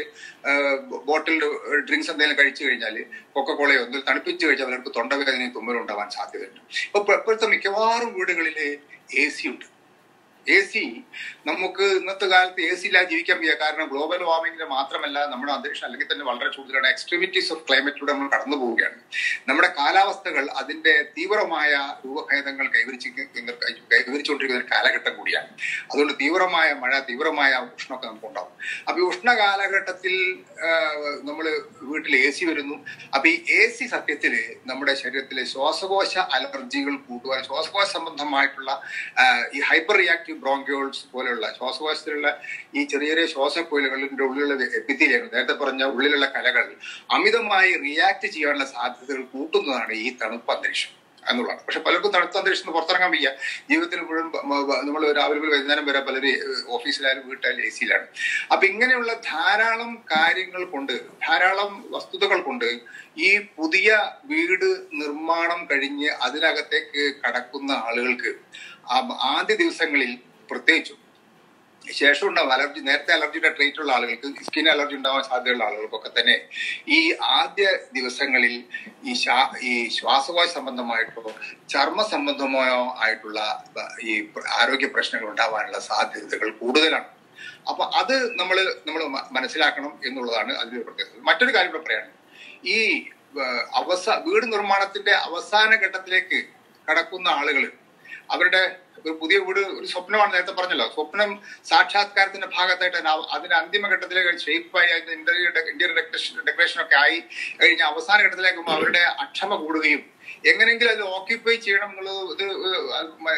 ബോട്ടിൽ ഡ്രിങ്ക്സ് എന്തെങ്കിലും കഴിച്ചു കഴിഞ്ഞാൽ കൊക്കക്കോളയോ എന്തെങ്കിലും തണുപ്പിച്ച് കഴിച്ചാൽ അവർക്ക് തൊണ്ടവേദനയും തുമ്മലും ഉണ്ടാവാൻ സാധ്യതയുണ്ട് ഇപ്പൊ ഇപ്പൊ- ഇപ്പോഴത്തെ മിക്കവാറും വീടുകളിൽ എ സി ഉണ്ട് എ സി നമുക്ക് ഇന്നത്തെ കാലത്ത് എ സി ഇല്ലാതെ ജീവിക്കാൻ വയ്യ കാരണം ഗ്ലോബൽ വാർമിംഗിന് മാത്രമല്ല നമ്മുടെ അന്തരീക്ഷം അല്ലെങ്കിൽ തന്നെ വളരെ ചൂടുകളാണ് എക്സ്ട്രീമിറ്റീസ് ഓഫ് ക്ലൈമറ്റിലൂടെ നമ്മൾ കടന്നു പോവുകയാണ് നമ്മുടെ കാലാവസ്ഥകൾ അതിന്റെ തീവ്രമായ രൂപഭേദങ്ങൾ കൈവരിച്ച് കൈവരിച്ചുകൊണ്ടിരിക്കുന്ന ഒരു കാലഘട്ടം കൂടിയാണ് അതുകൊണ്ട് തീവ്രമായ മഴ തീവ്രമായ ഉഷ്ണമൊക്കെ നമുക്ക് ഉണ്ടാവും അപ്പൊ ഈ ഉഷ്ണ കാലഘട്ടത്തിൽ നമ്മൾ വീട്ടിൽ എ സി വരുന്നു അപ്പൊ ഈ എ സി സത്യത്തില് നമ്മുടെ ശരീരത്തിലെ ശ്വാസകോശ അലർജികൾ കൂട്ടുവാൻ ശ്വാസകോശ സംബന്ധമായിട്ടുള്ള ആ, ഈ ഹൈപ്പർ റിയാക്റ്റീവ് ബ്രോങ്കിയോൾസ് പോലെയുള്ള ശ്വാസകോശത്തിലുള്ള ഈ ചെറിയ ചെറിയ ശ്വാസക്കോയിലുകളുടെ ഉള്ളിലുള്ള എപ്പിത്തീലിയാണ് നേരത്തെ പറഞ്ഞ ഉള്ളിലുള്ള കലകൾ അമിതമായി റിയാക്ട് ചെയ്യാനുള്ള സാധ്യതകൾ കൂട്ടുന്നതാണ് ഈ തണുപ്പ് അന്തരീക്ഷം എന്നുള്ളതാണ് പക്ഷെ പലർക്കും തണുത്ത അന്തരീക്ഷത്തിൽ നിന്ന് പുറത്തിറങ്ങാൻ വയ്യ ജീവിതത്തിൽ മുഴുവൻ നമ്മൾ രാവിലെ മുതൽ വൈകുന്നേരം വരെ പലരും ഓഫീസിലായാലും വീട്ടിലായാലും എ സിയിലാണ് അപ്പൊ ഇങ്ങനെയുള്ള ധാരാളം കാര്യങ്ങൾ കൊണ്ട് ധാരാളം വസ്തുതകൾ കൊണ്ട് ഈ പുതിയ വീട് നിർമ്മാണം കഴിഞ്ഞ് അതിനകത്തേക്ക് കടക്കുന്ന ആളുകൾക്ക് ആ ആദ്യ ദിവസങ്ങളിൽ പ്രത്യേകിച്ചും ശേഷം ഉണ്ടാവും അലർജി നേരത്തെ അലർജിയുടെ ട്രീറ്റ് ഉള്ള ആളുകൾക്ക് സ്കിൻ അലർജി ഉണ്ടാവാൻ സാധ്യതയുള്ള ആളുകൾക്കൊക്കെ തന്നെ ഈ ആദ്യ ദിവസങ്ങളിൽ ഈ ശ്വാ ഈ ശ്വാസകോശ സംബന്ധമായിട്ടോ ചർമ്മ സംബന്ധമായോ ആയിട്ടുള്ള ബ- ഈ പ്ര- ആരോഗ്യ പ്രശ്നങ്ങൾ ഉണ്ടാവാനുള്ള സാധ്യതകൾ കൂടുതലാണ് അപ്പൊ അത് നമ്മൾ നമ്മൾ മനസ്സിലാക്കണം എന്നുള്ളതാണ് അതിന്റെ പ്രത്യേകത മറ്റൊരു കാര്യം കൂടെ പറയാണ് ഈ ഏഹ്, അവസാ വീട് നിർമ്മാണത്തിന്റെ അവസാന ഘട്ടത്തിലേക്ക് കടക്കുന്ന ആളുകൾ അവരുടെ ഒരു പുതിയ വീട് ഒരു സ്വപ്നമാണ് നേരത്തെ പറഞ്ഞല്ലോ സ്വപ്നം സാക്ഷാത്കാരത്തിന്റെ ഭാഗത്തായിട്ട് അതിന് അവ- അതിന്റെ അന്തിമ ഘട്ടത്തിലേക്ക് ഷേപ്പായി അതിന്റെ ഇന്റർവ്യൂ ഇന്റീരിയർ ഡെക്കറേഷൻ ഡെക്കറേഷൻ ഒക്കെ ആയി കഴിഞ്ഞ അവസാന ഘട്ടത്തിലേക്ക് പോകുമ്പോൾ അവരുടെ അക്ഷമ കൂടുകയും എങ്ങനെയെങ്കിലും അത് ഓക്യുപ്പൈ ചെയ്യണം എന്നുള്ളത് ഇത് അത് മ-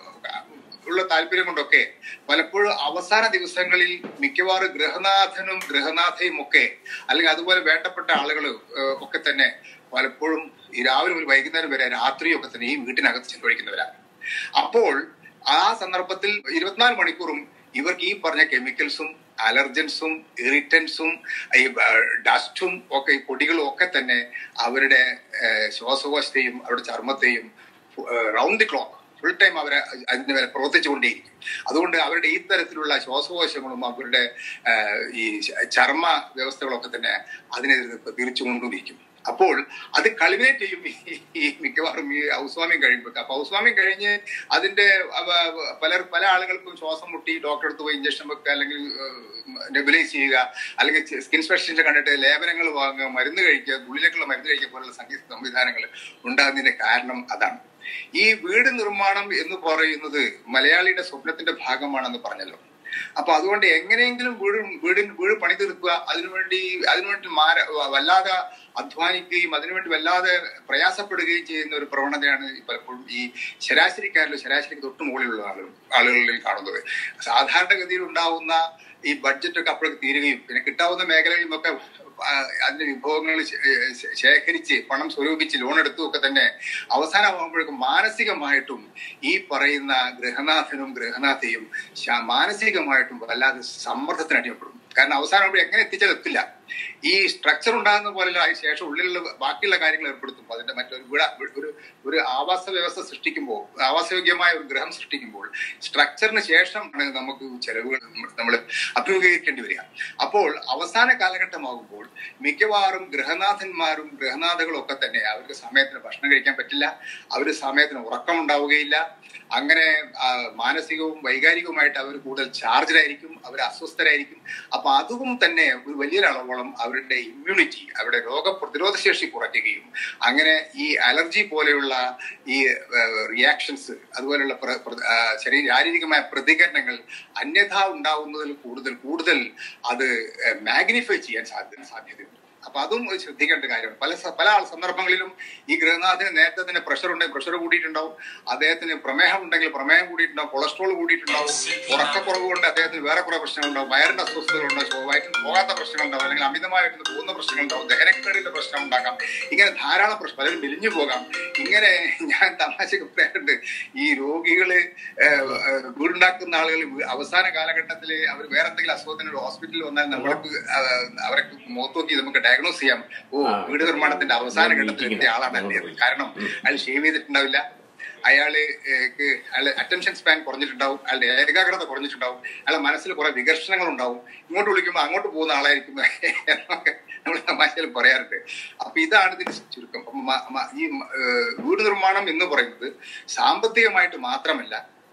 ഉള്ള താല്പര്യം കൊണ്ടൊക്കെ പലപ്പോഴും അവസാന ദിവസങ്ങളിൽ മിക്കവാറും ഗൃഹനാഥനും ഗൃഹനാഥയും ഒക്കെ അല്ലെങ്കിൽ അതുപോലെ വേണ്ടപ്പെട്ട ആളുകൾ ഒക്കെ തന്നെ പലപ്പോഴും ഈ രാവിലെ ഒരു വൈകുന്നേരം വരെ രാത്രിയും ഒക്കെ തന്നെ ഈ വീട്ടിനകത്ത് ചെലവഴിക്കുന്നവരാണ് അപ്പോൾ ആ സന്ദർഭത്തിൽ ഇരുപത്തിനാല് മണിക്കൂറും ഇവർക്ക് ഈ പറഞ്ഞ കെമിക്കൽസും അലർജൻസും ഇറിറ്റൻസും ഈ ഡസ്റ്റും ഒക്കെ ഈ പൊടികളും ഒക്കെ തന്നെ അവരുടെ ഏഹ്, ശ്വാസകോശത്തെയും അവരുടെ ചർമ്മത്തെയും round the clock full time അവരെ അതിന് മേലെ പ്രവർത്തിച്ചുകൊണ്ടേയിരിക്കും അതുകൊണ്ട് അവരുടെ ഈ തരത്തിലുള്ള ശ്വാസകോശങ്ങളും അവരുടെ ഏഹ്, ഈ ചർമ്മ വ്യവസ്ഥകളൊക്കെ തന്നെ അതിനെതിരെ പ്രതികരിച്ചുകൊണ്ടിരിക്കും അപ്പോൾ അത് കൾമിനേറ്റ് ചെയ്യും ഈ- ഈ മിക്കവാറും ഈ ഹൗസ് വാമിങ് കഴിയുമ്പോൾ അപ്പൊ ഹൗസ് വാമിങ് കഴിഞ്ഞ് അതിന്റെ അവ- പല പല ആളുകൾക്കും ശ്വാസം മുട്ടി ഡോക്ടറെ അടുത്ത് പോയി ഇഞ്ചക്ഷൻ വെക്കുക അല്ലെങ്കിൽ നെബുലൈസ് ചെയ്യുക അല്ലെങ്കിൽ സ്കിൻ സ്പെഷ്യലിസ്റ്റ് കണ്ടിട്ട് ലേപനങ്ങൾ വാങ്ങുക മരുന്ന് കഴിക്കുക ഉള്ളിലേക്കുള്ള മരുന്ന് കഴിക്കുക പോലുള്ള സംഗീത സംവിധാനങ്ങൾ ഉണ്ടാകുന്നതിന്റെ കാരണം അതാണ് ഈ വീട് നിർമ്മാണം എന്ന് പറയുന്നത് മലയാളിയുടെ സ്വപ്നത്തിന്റെ ഭാഗമാണെന്ന് പറഞ്ഞല്ലോ അപ്പൊ അതുകൊണ്ട് എങ്ങനെയെങ്കിലും വീട് വീട് വീട് പണി തീർക്കുക അതിനുവേണ്ടി അതിനുവേണ്ടി മാര വല്ലാതെ അധ്വാനിക്കുകയും അതിനുവേണ്ടി വല്ലാതെ പ്രയാസപ്പെടുകയും ചെയ്യുന്ന ഒരു പ്രവണതയാണ് ഈ പലപ്പോഴും ഈ ശരാശരിക്കാരിലും ശരാശരിക്ക് തൊട്ട് മുകളിലുള്ള ആളുകൾ ആളുകളിൽ കാണുന്നത് സാധാരണഗതിയിൽ ഉണ്ടാവുന്ന ഈ ബഡ്ജറ്റ് ഒക്കെ അപ്പോഴൊക്കെ തീരുകയും പിന്നെ കിട്ടാവുന്ന മേഖലകളിലുമൊക്കെ ആ, അതിന്റെ വിഭവങ്ങൾ ശേ- ശേ- ശേഖരിച്ച് പണം സ്വരൂപിച്ച് ലോൺ എടുത്തും ഒക്കെ തന്നെ അവസാനമാകുമ്പോഴേക്കും മാനസികമായിട്ടും ഈ പറയുന്ന ഗൃഹനാഥനും ഗൃഹനാഥയും ശാ- മാനസികമായിട്ടും വല്ലാതെ സമ്മർദ്ദത്തിന് അടിമപ്പെടും കാരണം അവസാനമാകുമ്പോൾ എങ്ങനെ എത്തിച്ചാൽ എത്തില്ല ഈ സ്ട്രക്ചർ ഉണ്ടാകുന്ന പോലെയല്ല അതിന് ശേഷം ഉള്ളിലുള്ള ബാക്കിയുള്ള കാര്യങ്ങൾ ഏർപ്പെടുത്തും അതിന്റെ മറ്റൊരു വീട് ഒരു ഒരു ആവാസ വ്യവസ്ഥ സൃഷ്ടിക്കുമ്പോൾ ആവാസയോഗ്യമായ ഒരു ഗൃഹം സൃഷ്ടിക്കുമ്പോൾ സ്ട്രക്ചറിന് ശേഷം ആണ് നമുക്ക് ചെലവുകൾ നമ്മൾ അഭിമുഖീകരിക്കേണ്ടി വരിക അപ്പോൾ അവസാന കാലഘട്ടമാകുമ്പോൾ മിക്കവാറും ഗൃഹനാഥന്മാരും ഗൃഹനാഥകളും ഒക്കെ തന്നെ അവർക്ക് സമയത്തിന് ഭക്ഷണം കഴിക്കാൻ പറ്റില്ല അവര് സമയത്തിന് ഉറക്കം ഉണ്ടാവുകയില്ല അങ്ങനെ ആ, മാനസികവും വൈകാരികവുമായിട്ട് അവർ കൂടുതൽ ചാർജിലായിരിക്കും അവർ അസ്വസ്ഥരായിരിക്കും അപ്പൊ അതും തന്നെ ഒരു വലിയൊരളവോളം അവരുടെ ഇമ്മ്യൂണിറ്റി അവരുടെ രോഗപ്രതിരോധ ശേഷി കുറയ്ക്കുകയും അങ്ങനെ ഈ അലർജി പോലെയുള്ള ഈ റിയാക്ഷൻസ് അതുപോലെയുള്ള പ്ര- പ്ര- ആ, ശരീര ശാരീരികമായ പ്രതികരണങ്ങൾ അന്യഥ ഉണ്ടാവുന്നതിൽ കൂടുതൽ കൂടുതൽ അത് മാഗ്നിഫൈ ചെയ്യാൻ സാധ്യത സാധ്യതയുണ്ട് അപ്പൊ അതും ഒരു ശ്രദ്ധിക്കേണ്ട കാര്യമാണ് പല സ- പല ആൾ സന്ദർഭങ്ങളിലും ഈ ഗൃഹനാഥന് നേരത്തെ തന്നെ പ്രഷർ ഉണ്ടെങ്കിൽ പ്രഷർ കൂടിയിട്ടുണ്ടാവും അദ്ദേഹത്തിന് പ്രമേഹം ഉണ്ടെങ്കിൽ പ്രമേഹം കൂടിയിട്ടുണ്ടാവും കൊളസ്ട്രോൾ കൂടിയിട്ടുണ്ടാവും ഉറക്കക്കുറവ് കൊണ്ട് അദ്ദേഹത്തിന് വേറെ കുറെ പ്രശ്നങ്ങളുണ്ടാവും വയറിന്റെ അസ്വസ്ഥതകളുണ്ടാവും വയറ്റിന് പോകാത്ത പ്രശ്നങ്ങളുണ്ടാവും അല്ലെങ്കിൽ അമിതമായിട്ട് പോകുന്ന പ്രശ്നങ്ങളുണ്ടാവും ദഹനക്കേടിന്റെ പ്രശ്നം ഉണ്ടാകാം ഇങ്ങനെ ധാരാളം പ്രശ്നം പലരും മെലിഞ്ഞു പോകാം ഇങ്ങനെ ഞാൻ തമാശക്ക് പറയാറുണ്ട് ഈ രോഗികള് ഏഹ്, ഏഹ്, വീടുണ്ടാക്കുന്ന ആളുകൾ വീ- അവസാന കാലഘട്ടത്തിൽ അവർ വേറെ എന്തെങ്കിലും അസുഖത്തിന് ഒരു ഹോസ്പിറ്റലിൽ വന്നാൽ നമ്മൾക്ക് ഏഹ്, അവരെ മുഖത്ത് നോക്കി നമുക്ക് ഡയഗ്നോസ് ചെയ്യാം ഓ വീട് നിർമ്മാണത്തിന്റെ അവസാന ഘട്ടത്തിൽ എത്തിയ ആളാണ് അല്ലേ എന്ന്. കാരണം അയാൾ ഷേവ് ചെയ്തിട്ടുണ്ടാവില്ല അയാള് ഏക്ക് അയാളെ അറ്റൻഷൻ സ്പാൻ കുറഞ്ഞിട്ടുണ്ടാവും അയാളുടെ ഏകാഗ്രത കുറഞ്ഞിട്ടുണ്ടാവും അയാളുടെ മനസ്സിൽ കുറെ വികർഷണങ്ങൾ ഉണ്ടാവും ഇങ്ങോട്ട് വിളിക്കുമ്പോൾ അങ്ങോട്ട് പോകുന്ന ആളായിരിക്കും എന്നൊക്കെ നമ്മൾ തമാശയിൽ പറയാറുണ്ട് അപ്പൊ ഇതാണ് ഇതിന്റെ ചുരുക്കം അപ്പൊ മ- മ- ഈ മ- ഏഹ് വീട് നിർമ്മാണം എന്ന് പറയുന്നത് സാമ്പത്തികമായിട്ട് മാത്രമല്ല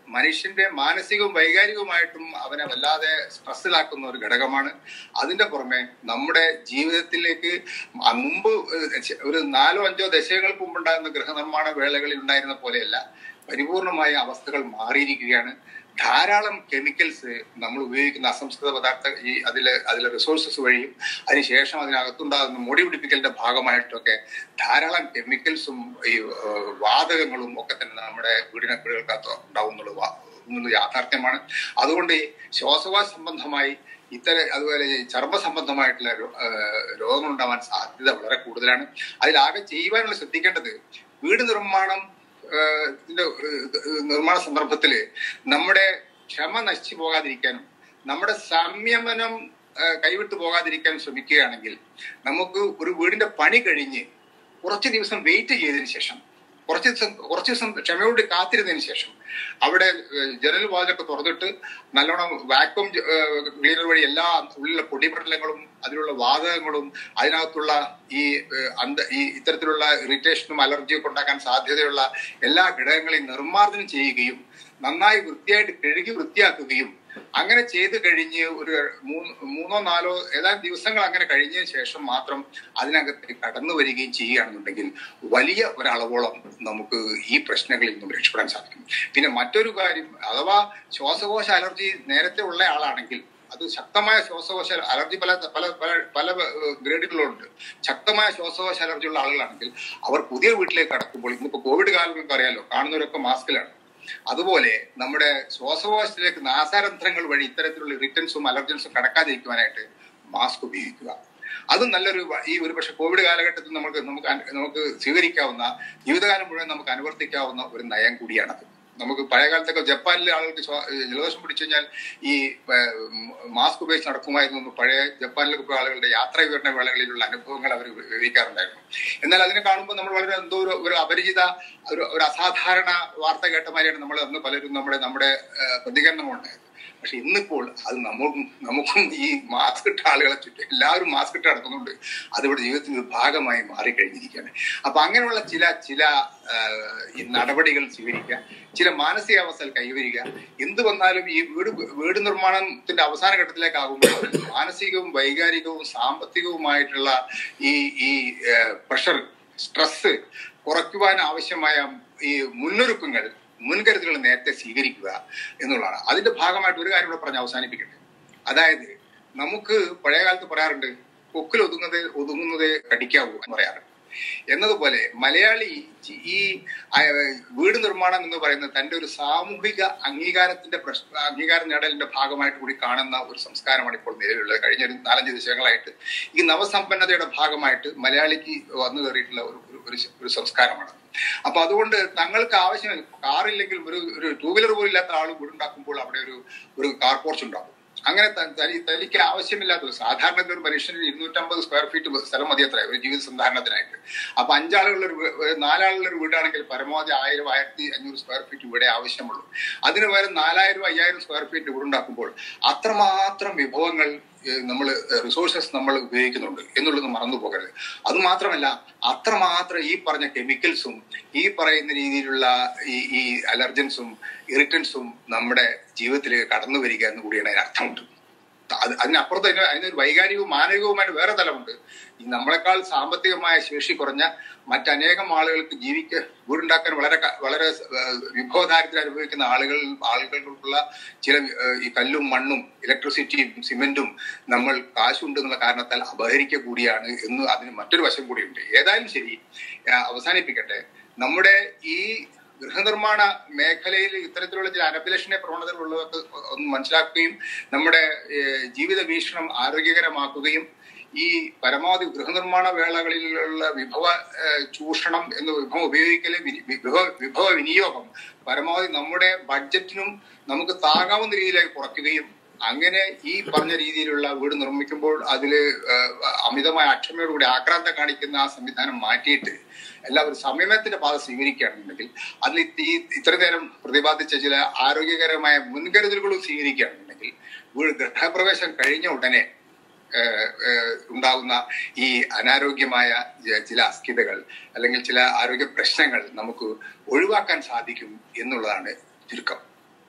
മനുഷ്യന്റെ മാനസികവും വൈകാരികവുമായിട്ടും അവനെ വല്ലാതെ സ്ട്രെസ്സിലാക്കുന്ന ഒരു ഘടകമാണ് അതിന്റെ പുറമെ നമ്മുടെ ജീവിതത്തിലേക്ക് മ- മുമ്പ് ഒരു നാലോ അഞ്ചോ ദശകങ്ങൾക്ക് മുമ്പുണ്ടാകുന്ന ഗൃഹനിർമ്മാണ വേളകളിൽ ഉണ്ടായിരുന്ന പോലെയല്ല പരിപൂർണമായ അവസ്ഥകൾ മാറിയിരിക്കുകയാണ് ധാരാളം കെമിക്കൽസ് നമ്മൾ ഉപയോഗിക്കുന്ന അസംസ്കൃത പദാർത്ഥ ഈ അതിലെ അതിലെ റിസോഴ്സസ് വഴിയും അതിനുശേഷം അതിനകത്തുണ്ടാകുന്ന മുടി പിടിപ്പിക്കലിന്റെ ഭാഗമായിട്ടൊക്കെ ധാരാളം കെമിക്കൽസും ഈ ഏഹ്, വാതകങ്ങളും ഒക്കെ തന്നെ നമ്മുടെ വീടിനെ വീടുകൾക്കകത്ത് ഉണ്ടാവുന്നുള്ളത് വാ- എന്നുള്ളത് യാഥാർത്ഥ്യമാണ് അതുകൊണ്ട് ഈ ശ്വാസകോശ സംബന്ധമായി ഇത്തരം അതുപോലെ ഈ ചർമ്മ സംബന്ധമായിട്ടുള്ള രോ- ഏഹ്, രോഗങ്ങളുണ്ടാവാൻ സാധ്യത വളരെ കൂടുതലാണ് അതിലാകെ ചെയ്യുവാനുള്ള ശ്രദ്ധിക്കേണ്ടത് വീട് നിർമ്മാണം ഏഹ്, ഇതിന്റെ ഏഹ്, നിർമ്മാണ സന്ദർഭത്തില് നമ്മുടെ ക്ഷമ നശിച്ചു പോകാതിരിക്കാനും നമ്മുടെ സംയമനം ഏഹ്, കൈവിട്ടു പോകാതിരിക്കാൻ ശ്രമിക്കുകയാണെങ്കിൽ നമുക്ക് ഒരു വീടിന്റെ പണി കഴിഞ്ഞ് കുറച്ച് ദിവസം വെയിറ്റ് ചെയ്തതിനു ശേഷം കുറച്ച് ദിവസം കുറച്ച് ദിവസം ക്ഷമയോട് കാത്തിരുന്നതിന് ശേഷം അവിടെ ഏഹ്, ജനൽ വാതിലൊക്കെ തുറന്നിട്ട് നല്ലോണം വാക്വം ക്ലീനർ വഴി എല്ലാ ഉള്ളിലുള്ള പൊടിപടലങ്ങളും അതിലുള്ള വാതകങ്ങളും അതിനകത്തുള്ള ഈ ഏഹ്, അന്ത ഈ ഇത്തരത്തിലുള്ള ഇറിറ്റേഷനും അലർജിയും ഒക്കെ ഉണ്ടാക്കാൻ സാധ്യതയുള്ള എല്ലാ ഘടകങ്ങളെയും നിർമ്മാർജ്ജനം ചെയ്യുകയും നന്നായി വൃത്തിയായിട്ട് കഴുകി വൃത്തിയാക്കുകയും അങ്ങനെ ചെയ്ത് കഴിഞ്ഞ് ഒരു മൂന്ന് മൂന്നോ നാലോ ഏതാനും ദിവസങ്ങൾ അങ്ങനെ കഴിഞ്ഞതിന് ശേഷം മാത്രം അതിനകത്ത് കടന്നു വരികയും ചെയ്യുകയാണെന്നുണ്ടെങ്കിൽ വലിയ ഒരളവോളം നമുക്ക് ഈ പ്രശ്നങ്ങളിൽ നിന്നും രക്ഷപ്പെടാൻ സാധിക്കും പിന്നെ മറ്റൊരു കാര്യം അഥവാ ശ്വാസകോശ അലർജി നേരത്തെ ഉള്ള ആളാണെങ്കിൽ അത് ശക്തമായ ശ്വാസകോശ അലർജി പല പല പല പല ഏഹ്, ഗ്രേഡുകളുണ്ട് ശക്തമായ ശ്വാസകോശ അലർജി ഉള്ള ആളുകളാണെങ്കിൽ അവർ പുതിയ വീട്ടിലേക്ക് കടക്കുമ്പോൾ ഇന്നിപ്പോ കോവിഡ് കാലം നിങ്ങൾക്ക് അറിയാലോ കാണുന്നവരൊക്കെ മാസ്കിലാണ് അതുപോലെ നമ്മുടെ ശ്വാസകോശത്തിലേക്ക് നാസാരന്ധ്രങ്ങൾ വഴി ഇത്തരത്തിലുള്ള ഇറിറ്റൻസും അലർജൻസും കടക്കാതിരിക്കുവാനായിട്ട് മാസ്ക് ഉപയോഗിക്കുക അതും നല്ലൊരു വ- ഈ ഒരു പക്ഷെ കോവിഡ് കാലഘട്ടത്തിൽ നമുക്ക് നമുക്ക് അന- നമുക്ക് സ്വീകരിക്കാവുന്ന ജീവിതകാലം മുഴുവൻ നമുക്ക് അനുവർത്തിക്കാവുന്ന ഒരു നയം കൂടിയാണത് നമുക്ക് പഴയ കാലത്തൊക്കെ ജപ്പാനിലെ ആളുകൾക്ക് ശ്വാ- ഏഹ് ജലദോഷം പിടിച്ചു കഴിഞ്ഞാൽ ഈ ഏഹ്, മാസ്ക് ഉപയോഗിച്ച് നടക്കുമായിരുന്നു എന്ന് പഴയ ജപ്പാനിലൊക്കെ പോയ ആളുകളുടെ യാത്ര വിവരണ വേളകളിലുള്ള അനുഭവങ്ങൾ അവർ വിവരിക്കാറുണ്ടായിരുന്നു എന്നാൽ അതിനെ കാണുമ്പോൾ നമ്മൾ വളരെ എന്തോ ഒരു ഒരു അപരിചിത ഒരു ഒരു അസാധാരണ വാർത്ത കേട്ട മാതിരിയാണ് നമ്മൾ അന്ന് പലരും നമ്മുടെ നമ്മുടെ ഏഹ്, പ്രതികരണം ഉണ്ടായത് പക്ഷെ ഇന്നിപ്പോൾ അത് നമുക്കും നമുക്കും ഈ മാസ്ക് ഇട്ട ആളുകളെ ചുറ്റും എല്ലാവരും മാസ്ക് ഇട്ട് നടക്കുന്നുണ്ട് അതിവിടെ ജീവിതത്തിന്റെ ഒരു ഭാഗമായി മാറിക്കഴിഞ്ഞിരിക്കുകയാണ് അപ്പൊ അങ്ങനെയുള്ള ചില ചില ആഹ്, ഈ നടപടികൾ സ്വീകരിക്കുക ചില മാനസികാവസ്ഥകൾ കൈവരിക എന്ത് വന്നാലും ഈ വീട് വീട് നിർമ്മാണത്തിന്റെ അവസാന ഘട്ടത്തിലേക്കാകുമ്പോൾ മാനസികവും വൈകാരികവും സാമ്പത്തികവുമായിട്ടുള്ള ഈ ഈ പ്രഷർ സ്ട്രെസ് കുറയ്ക്കുവാൻ ആവശ്യമായ ഈ മുന്നൊരുക്കങ്ങൾ മുൻകരുതലുകൾ നേരത്തെ സ്വീകരിക്കുക എന്നുള്ളതാണ് അതിന്റെ ഭാഗമായിട്ട് ഒരു കാര്യം കൂടെ പറഞ്ഞ് അവസാനിപ്പിക്കട്ടെ അതായത് നമുക്ക് പഴയ കാലത്ത് പറയാറുണ്ട് കൊക്കിൽ ഒതുങ്ങുന്നത് ഒതുങ്ങുന്നത് കടിക്കാവൂ എന്ന് പറയാറുണ്ട് എന്നതുപോലെ മലയാളി ജി- ഈ ആ, വീട് നിർമ്മാണം എന്ന് പറയുന്നത് തന്റെ ഒരു സാമൂഹിക അംഗീകാരത്തിന്റെ പ്രശ്ന അംഗീകാരം നേടലിന്റെ ഭാഗമായിട്ട് കൂടി കാണുന്ന ഒരു സംസ്കാരമാണ് ഇപ്പോൾ നിലവിലുള്ളത് കഴിഞ്ഞ ഒരു നാലഞ്ച് ദശകങ്ങളായിട്ട് ഈ നവസമ്പന്നതയുടെ ഭാഗമായിട്ട് മലയാളിക്ക് വന്നു കയറിയിട്ടുള്ള ഒരു ഒരു- ഒരു ഒരു സംസ്കാരമാണ് അപ്പൊ അതുകൊണ്ട് തങ്ങൾക്ക് ആവശ്യം കാറില്ലെങ്കിലും ഒരു ഒരു ടൂ വീലർ പോലും ഇല്ലാത്ത ആൾ വീടുണ്ടാക്കുമ്പോൾ അവിടെ ഒരു ഒരു കാർ പോർച്ച് ഉണ്ടാകും അങ്ങനെ ത- തനി- തനിക്ക് ആവശ്യമില്ലാത്ത ഒരു സാധാരണ ഒരു മനുഷ്യന് ഇരുന്നൂറ്റമ്പത് സ്ക്വയർ ഫീറ്റ് സ്ഥലം മതി അത്ര ഒരു ജീവിത സന്ധാരണത്തിനായിട്ട് അപ്പൊ അഞ്ചാളുള്ള ഒരു വീ- ഒരു നാലാളുള്ള ഒരു വീടാണെങ്കിൽ പരമാവധി ആയിരം ആയിരത്തി അഞ്ഞൂറ് സ്ക്വയർ ഫീറ്റ് ഇവിടെ ആവശ്യമുള്ളൂ അതിന് പകരം നാലായിരം അയ്യായിരം സ്ക്വയർ ഫീറ്റ് വീടുണ്ടാക്കുമ്പോൾ അത്രമാത്രം വിഭവങ്ങൾ നമ്മൾ റിസോഴ്സസ് നമ്മൾ ഉപയോഗിക്കുന്നുണ്ട് എന്നുള്ളത് മറന്നു പോകരുത് അത് മാത്രമല്ല അത്രമാത്രം ഈ പറഞ്ഞ കെമിക്കൽസും ഈ പറയുന്ന രീതിയിലുള്ള ഈ ഈ അലർജൻസും ഇറിറ്റൻസും നമ്മുടെ ജീവിതത്തിലേക്ക് കടന്നു വരിക എന്ന് കൂടിയാണ് അതിന് അർത്ഥമുണ്ട് അത് അതിനപ്പുറത്ത് അതിന് അതിനൊരു വൈകാരികവും മാനവികവുമായിട്ട് വേറെ തലമുണ്ട് ഈ നമ്മളെക്കാൾ സാമ്പത്തികമായ ശേഷി കുറഞ്ഞ മറ്റനേകം ആളുകൾക്ക് ജീവിക്ക വീടുണ്ടാക്കാൻ വളരെ ക- വളരെ ഏഹ്, വിഭവദാരിദ്ര്യം അനുഭവിക്കുന്ന ആളുകൾ ആളുകൾക്കുള്ള ചില ഏഹ്, ഈ കല്ലും മണ്ണും ഇലക്ട്രിസിറ്റിയും സിമെന്റും നമ്മൾ കാശുണ്ട് എന്നുള്ള കാരണത്താൽ അപഹരിക്കുക കൂടിയാണ് എന്ന് അതിന് മറ്റൊരു വശം കൂടിയുണ്ട് ഏതായാലും ശരി ഏഹ്, അവസാനിപ്പിക്കട്ടെ നമ്മുടെ ഈ ഗൃഹനിർമ്മാണ മേഖലയിൽ ഇത്തരത്തിലുള്ള ചില അനഭിലഷണ പ്രവണതകളുള്ളതൊക്കെ ഒന്ന് മനസ്സിലാക്കുകയും നമ്മുടെ ഏഹ്, ജീവിത വീക്ഷണം ആരോഗ്യകരമാക്കുകയും ഈ പരമാവധി ഗൃഹനിർമ്മാണ വേളകളിലുള്ള വിഭവ ഏഹ്, ചൂഷണം എന്ന് വിഭവം ഉപയോഗിക്കല് വി- വിഭവ വിഭവ വിനിയോഗം പരമാവധി നമ്മുടെ ബഡ്ജറ്റിനും നമുക്ക് താങ്ങാവുന്ന രീതിയിലേക്ക് കുറയ്ക്കുകയും അങ്ങനെ ഈ പറഞ്ഞ രീതിയിലുള്ള വീട് നിർമ്മിക്കുമ്പോൾ അതിൽ അമിതമായ അക്ഷമയോടുകൂടി ആക്രാന്തം കാണിക്കുന്ന ആ സംവിധാനം മാറ്റിയിട്ട് എല്ലാവരും സംയമനത്തിന്റെ പാത സ്വീകരിക്കുകയാണെന്നുണ്ടെങ്കിൽ അതിൽ ഈ ഇത്ര നേരം പ്രതിപാദിച്ച ചില ആരോഗ്യകരമായ മുൻകരുതലുകളും സ്വീകരിക്കുകയാണെന്നുണ്ടെങ്കിൽ വീട് ഗൃഹപ്രവേശം കഴിഞ്ഞ ഉടനെ ഏഹ്, ഏഹ്, ഉണ്ടാകുന്ന ഈ അനാരോഗ്യമായ ച- ചില അസ്ഥിതകൾ അല്ലെങ്കിൽ ചില ആരോഗ്യ പ്രശ്നങ്ങൾ നമുക്ക് ഒഴിവാക്കാൻ സാധിക്കും എന്നുള്ളതാണ് ചുരുക്കം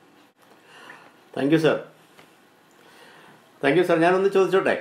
thank you sir thank you sir ഞാനൊന്ന് ചോദിച്ചോട്ടെ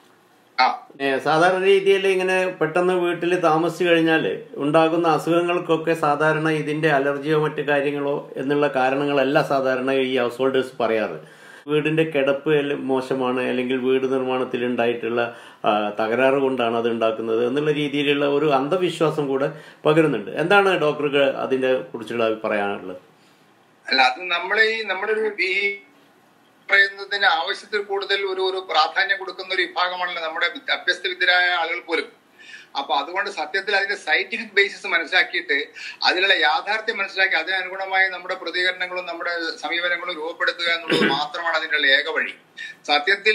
ആ ഏ, സാധാരണ രീതിയിൽ ഇങ്ങനെ പെട്ടെന്ന് വീട്ടിൽ താമസിച്ചു കഴിഞ്ഞാൽ ഉണ്ടാകുന്ന അസുഖങ്ങൾക്കൊക്കെ സാധാരണ ഇതിന്റെ അലർജിയോ മറ്റു കാര്യങ്ങളോ എന്നുള്ള കാരണങ്ങളല്ല സാധാരണ ഈ ഹൗസ് ഹോൾഡേഴ്സ് പറയാറ് വീടിന്റെ കിടപ്പ് എല്ലാം മോശമാണ് അല്ലെങ്കിൽ വീട് നിർമ്മാണത്തിൽ ഉണ്ടായിട്ടുള്ള ആ, തകരാറ് കൊണ്ടാണ് അത് ഉണ്ടാക്കുന്നത് എന്നുള്ള രീതിയിലുള്ള ഒരു അന്ധവിശ്വാസം കൂടെ പകരുന്നുണ്ട് എന്താണ് ഡോക്ടർക്ക് അതിന്റെ കുറിച്ചുള്ള പറയാനുള്ളത് അല്ല അത് നമ്മളെ ഈ നമ്മുടെ ഒരു ഈ പറയുന്നതിന് ആവശ്യത്തിൽ കൂടുതൽ ഒരു ഒരു പ്രാധാന്യം കൊടുക്കുന്ന ഒരു വിഭാഗമാണല്ലോ നമ്മുടെ വിദ്യ- അഭ്യസ്തവിദ്യരായ ആളുകൾ പോലും അപ്പൊ അതുകൊണ്ട് സത്യത്തിൽ അതിന്റെ സയന്റിഫിക് ബേസിസ് മനസ്സിലാക്കിയിട്ട് അതിലുള്ള യാഥാർത്ഥ്യം മനസ്സിലാക്കി അതിനനുഗുണമായി നമ്മുടെ പ്രതികരണങ്ങളും നമ്മുടെ സമീപനങ്ങളും രൂപപ്പെടുത്തുക എന്നുള്ളത് മാത്രമാണ് അതിനുള്ള ഏക വഴി സത്യത്തിൽ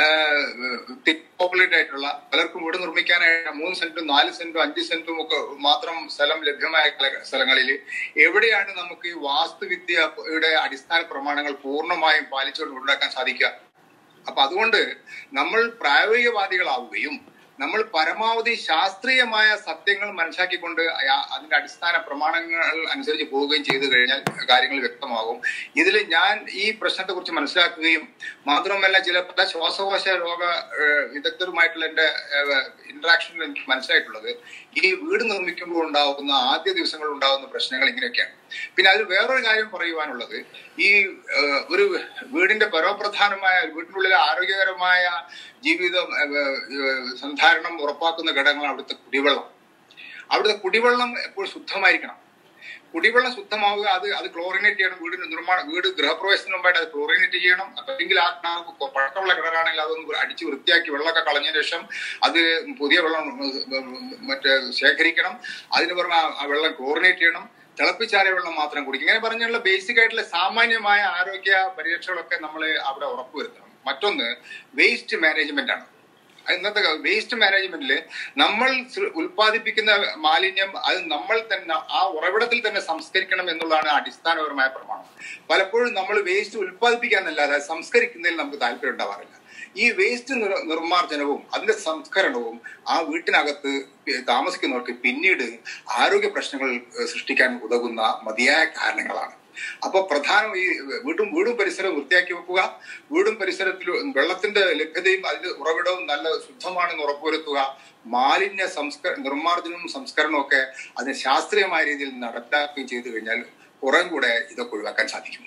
പോപ്പുലേറ്റ് ആയിട്ടുള്ള പലർക്കും വീട് നിർമ്മിക്കാനായിട്ട് മൂന്ന് സെന്റും നാല് സെന്റും അഞ്ച് സെന്റും ഒക്കെ മാത്രം സ്ഥലം ലഭ്യമായ സ്ഥല- സ്ഥലങ്ങളിൽ എവിടെയാണ് നമുക്ക് ഈ വാസ്തുവിദ്യയുടെ അടിസ്ഥാന പ്രമാണങ്ങൾ പൂർണ്ണമായും പാലിച്ചുകൊണ്ട് ഉണ്ടാക്കാൻ സാധിക്കുക അപ്പൊ അതുകൊണ്ട് നമ്മൾ പ്രായോഗികവാദികളാവുകയും നമ്മൾ പരമാവധി ശാസ്ത്രീയമായ സത്യങ്ങൾ മനസ്സിലാക്കിക്കൊണ്ട് അയാ- അതിന്റെ അടിസ്ഥാന പ്രമാണങ്ങൾ അനുസരിച്ച് പോവുകയും ചെയ്തു കഴിഞ്ഞാൽ കാര്യങ്ങൾ വ്യക്തമാകും ഇതിൽ ഞാൻ ഈ പ്രശ്നത്തെ കുറിച്ച് മനസ്സിലാക്കുകയും മാത്രമല്ല ചില പല ശ്വാസകോശ രോഗ ഏഹ്, വിദഗ്ധരുമായിട്ടുള്ള എന്റെ ഇന്ററാക്ഷനിൽ എനിക്ക് മനസ്സിലായിട്ടുള്ളത് ഈ വീട് നിർമ്മിക്കുമ്പോൾ ഉണ്ടാകുന്ന ആദ്യ ദിവസങ്ങളിൽ ഉണ്ടാകുന്ന പ്രശ്നങ്ങൾ ഇങ്ങനെയൊക്കെയാണ് പിന്നെ അതിൽ വേറൊരു കാര്യം പറയുവാനുള്ളത് ഈ ഏഹ്, ഒരു വീടിന്റെ പരമപ്രധാനമായ വീടിനുള്ളിലെ ആരോഗ്യകരമായ ജീവിതം ഏഹ്, ഏഹ്, സന്ധാരണം ഉറപ്പാക്കുന്ന ഘടകങ്ങൾ അവിടുത്തെ കുടിവെള്ളം അവിടുത്തെ കുടിവെള്ളം എപ്പോഴും ശുദ്ധമായിരിക്കണം കുടിവെള്ളം ശുദ്ധമാവുക അത് അത് ക്ലോറിനേറ്റ് ചെയ്യണം വീടിന് നിർമ്മാണം വീട് ഗൃഹപ്രവേശത്തിന് മുമ്പായിട്ട് അത് ക്ലോറിനേറ്റ് ചെയ്യണം അല്ലെങ്കിൽ ആ കിണറ് കൊ- പഴക്കമുള്ള കിണറാണെങ്കിൽ അതൊന്ന് അടിച്ച് വൃത്തിയാക്കി വെള്ളമൊക്കെ കളഞ്ഞതിന് ശേഷം അത് പുതിയ വെള്ളം മറ്റേ ശേഖരിക്കണം അതിന് പുറമെ ആ- ആ വെള്ളം ക്ലോറിനേറ്റ് ചെയ്യണം തിളപ്പിച്ചാറിയ വെള്ളം മാത്രം കുടിക്കും ഇങ്ങനെ പറഞ്ഞുള്ള ബേസിക് ആയിട്ടുള്ള സാമാന്യമായ ആരോഗ്യ പരിരക്ഷകളൊക്കെ നമ്മൾ അവിടെ ഉറപ്പുവരുത്തണം മറ്റൊന്ന് വേസ്റ്റ് മാനേജ്മെന്റ് ആണ് അത് ഇന്നത്തെ വേസ്റ്റ് മാനേജ്മെന്റിൽ നമ്മൾ സൃ- ഉൽപ്പാദിപ്പിക്കുന്ന മാലിന്യം അത് നമ്മൾ തന്നെ ആ ഉറവിടത്തിൽ തന്നെ സംസ്കരിക്കണം എന്നുള്ളതാണ് അടിസ്ഥാനപരമായ പ്രമാണം പലപ്പോഴും നമ്മൾ വേസ്റ്റ് ഉൽപ്പാദിപ്പിക്കാന്നല്ലാതെ അത് സംസ്കരിക്കുന്നതിൽ നമുക്ക് താല്പര്യം ഉണ്ടാവാറില്ല ഈ വേസ്റ്റ് നിർ- നിർമ്മാർജ്ജനവും അതിന്റെ സംസ്കരണവും ആ വീട്ടിനകത്ത് താമസിക്കുന്നവർക്ക് പിന്നീട് ആരോഗ്യ പ്രശ്നങ്ങൾ ഏഹ്, സൃഷ്ടിക്കാൻ ഉതകുന്ന മതിയായ കാരണങ്ങളാണ് അപ്പൊ പ്രധാനം ഈ വീടും വീടും പരിസരവും വൃത്തിയാക്കി വെക്കുക വീടും പരിസരത്തിലും വെള്ളത്തിന്റെ ലഭ്യതയും അതിന്റെ ഉറവിടവും നല്ല ശുദ്ധമാണെന്ന് ഉറപ്പുവരുത്തുക മാലിന്യ സംസ്കര നിർമ്മാർജ്ജനവും സംസ്കരണവും ഒക്കെ അതിന് ശാസ്ത്രീയമായ രീതിയിൽ നടപ്പിലാക്കുകയും ചെയ്തു കഴിഞ്ഞാൽ കുറേ കൂടെ ഇതൊക്കെ ഒഴിവാക്കാൻ സാധിക്കും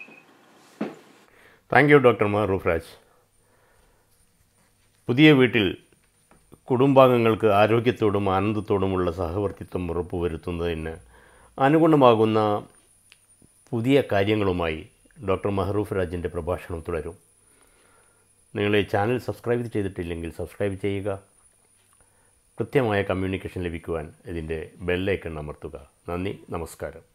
thank you doctor Maroof Raj പുതിയ വീട്ടിൽ കുടുംബാംഗങ്ങൾക്ക് ആരോഗ്യത്തോടും ആനന്ദത്തോടുമുള്ള സഹവർത്തിത്വം ഉറപ്പുവരുത്തുന്നതിന് അനുഗുണമാകുന്ന പുതിയ കാര്യങ്ങളുമായി ഡോക്ടർ മെഹറൂഫ് രാജിൻ്റെ പ്രഭാഷണം തുടരും നിങ്ങൾ ഈ ചാനൽ സബ്സ്ക്രൈബ് ചെയ്തിട്ടില്ലെങ്കിൽ സബ്സ്ക്രൈബ് ചെയ്യുക കൃത്യമായ കമ്മ്യൂണിക്കേഷൻ ലഭിക്കുവാൻ ഇതിൻ്റെ ബെല്ലൈക്കൺ അമർത്തുക നന്ദി നമസ്കാരം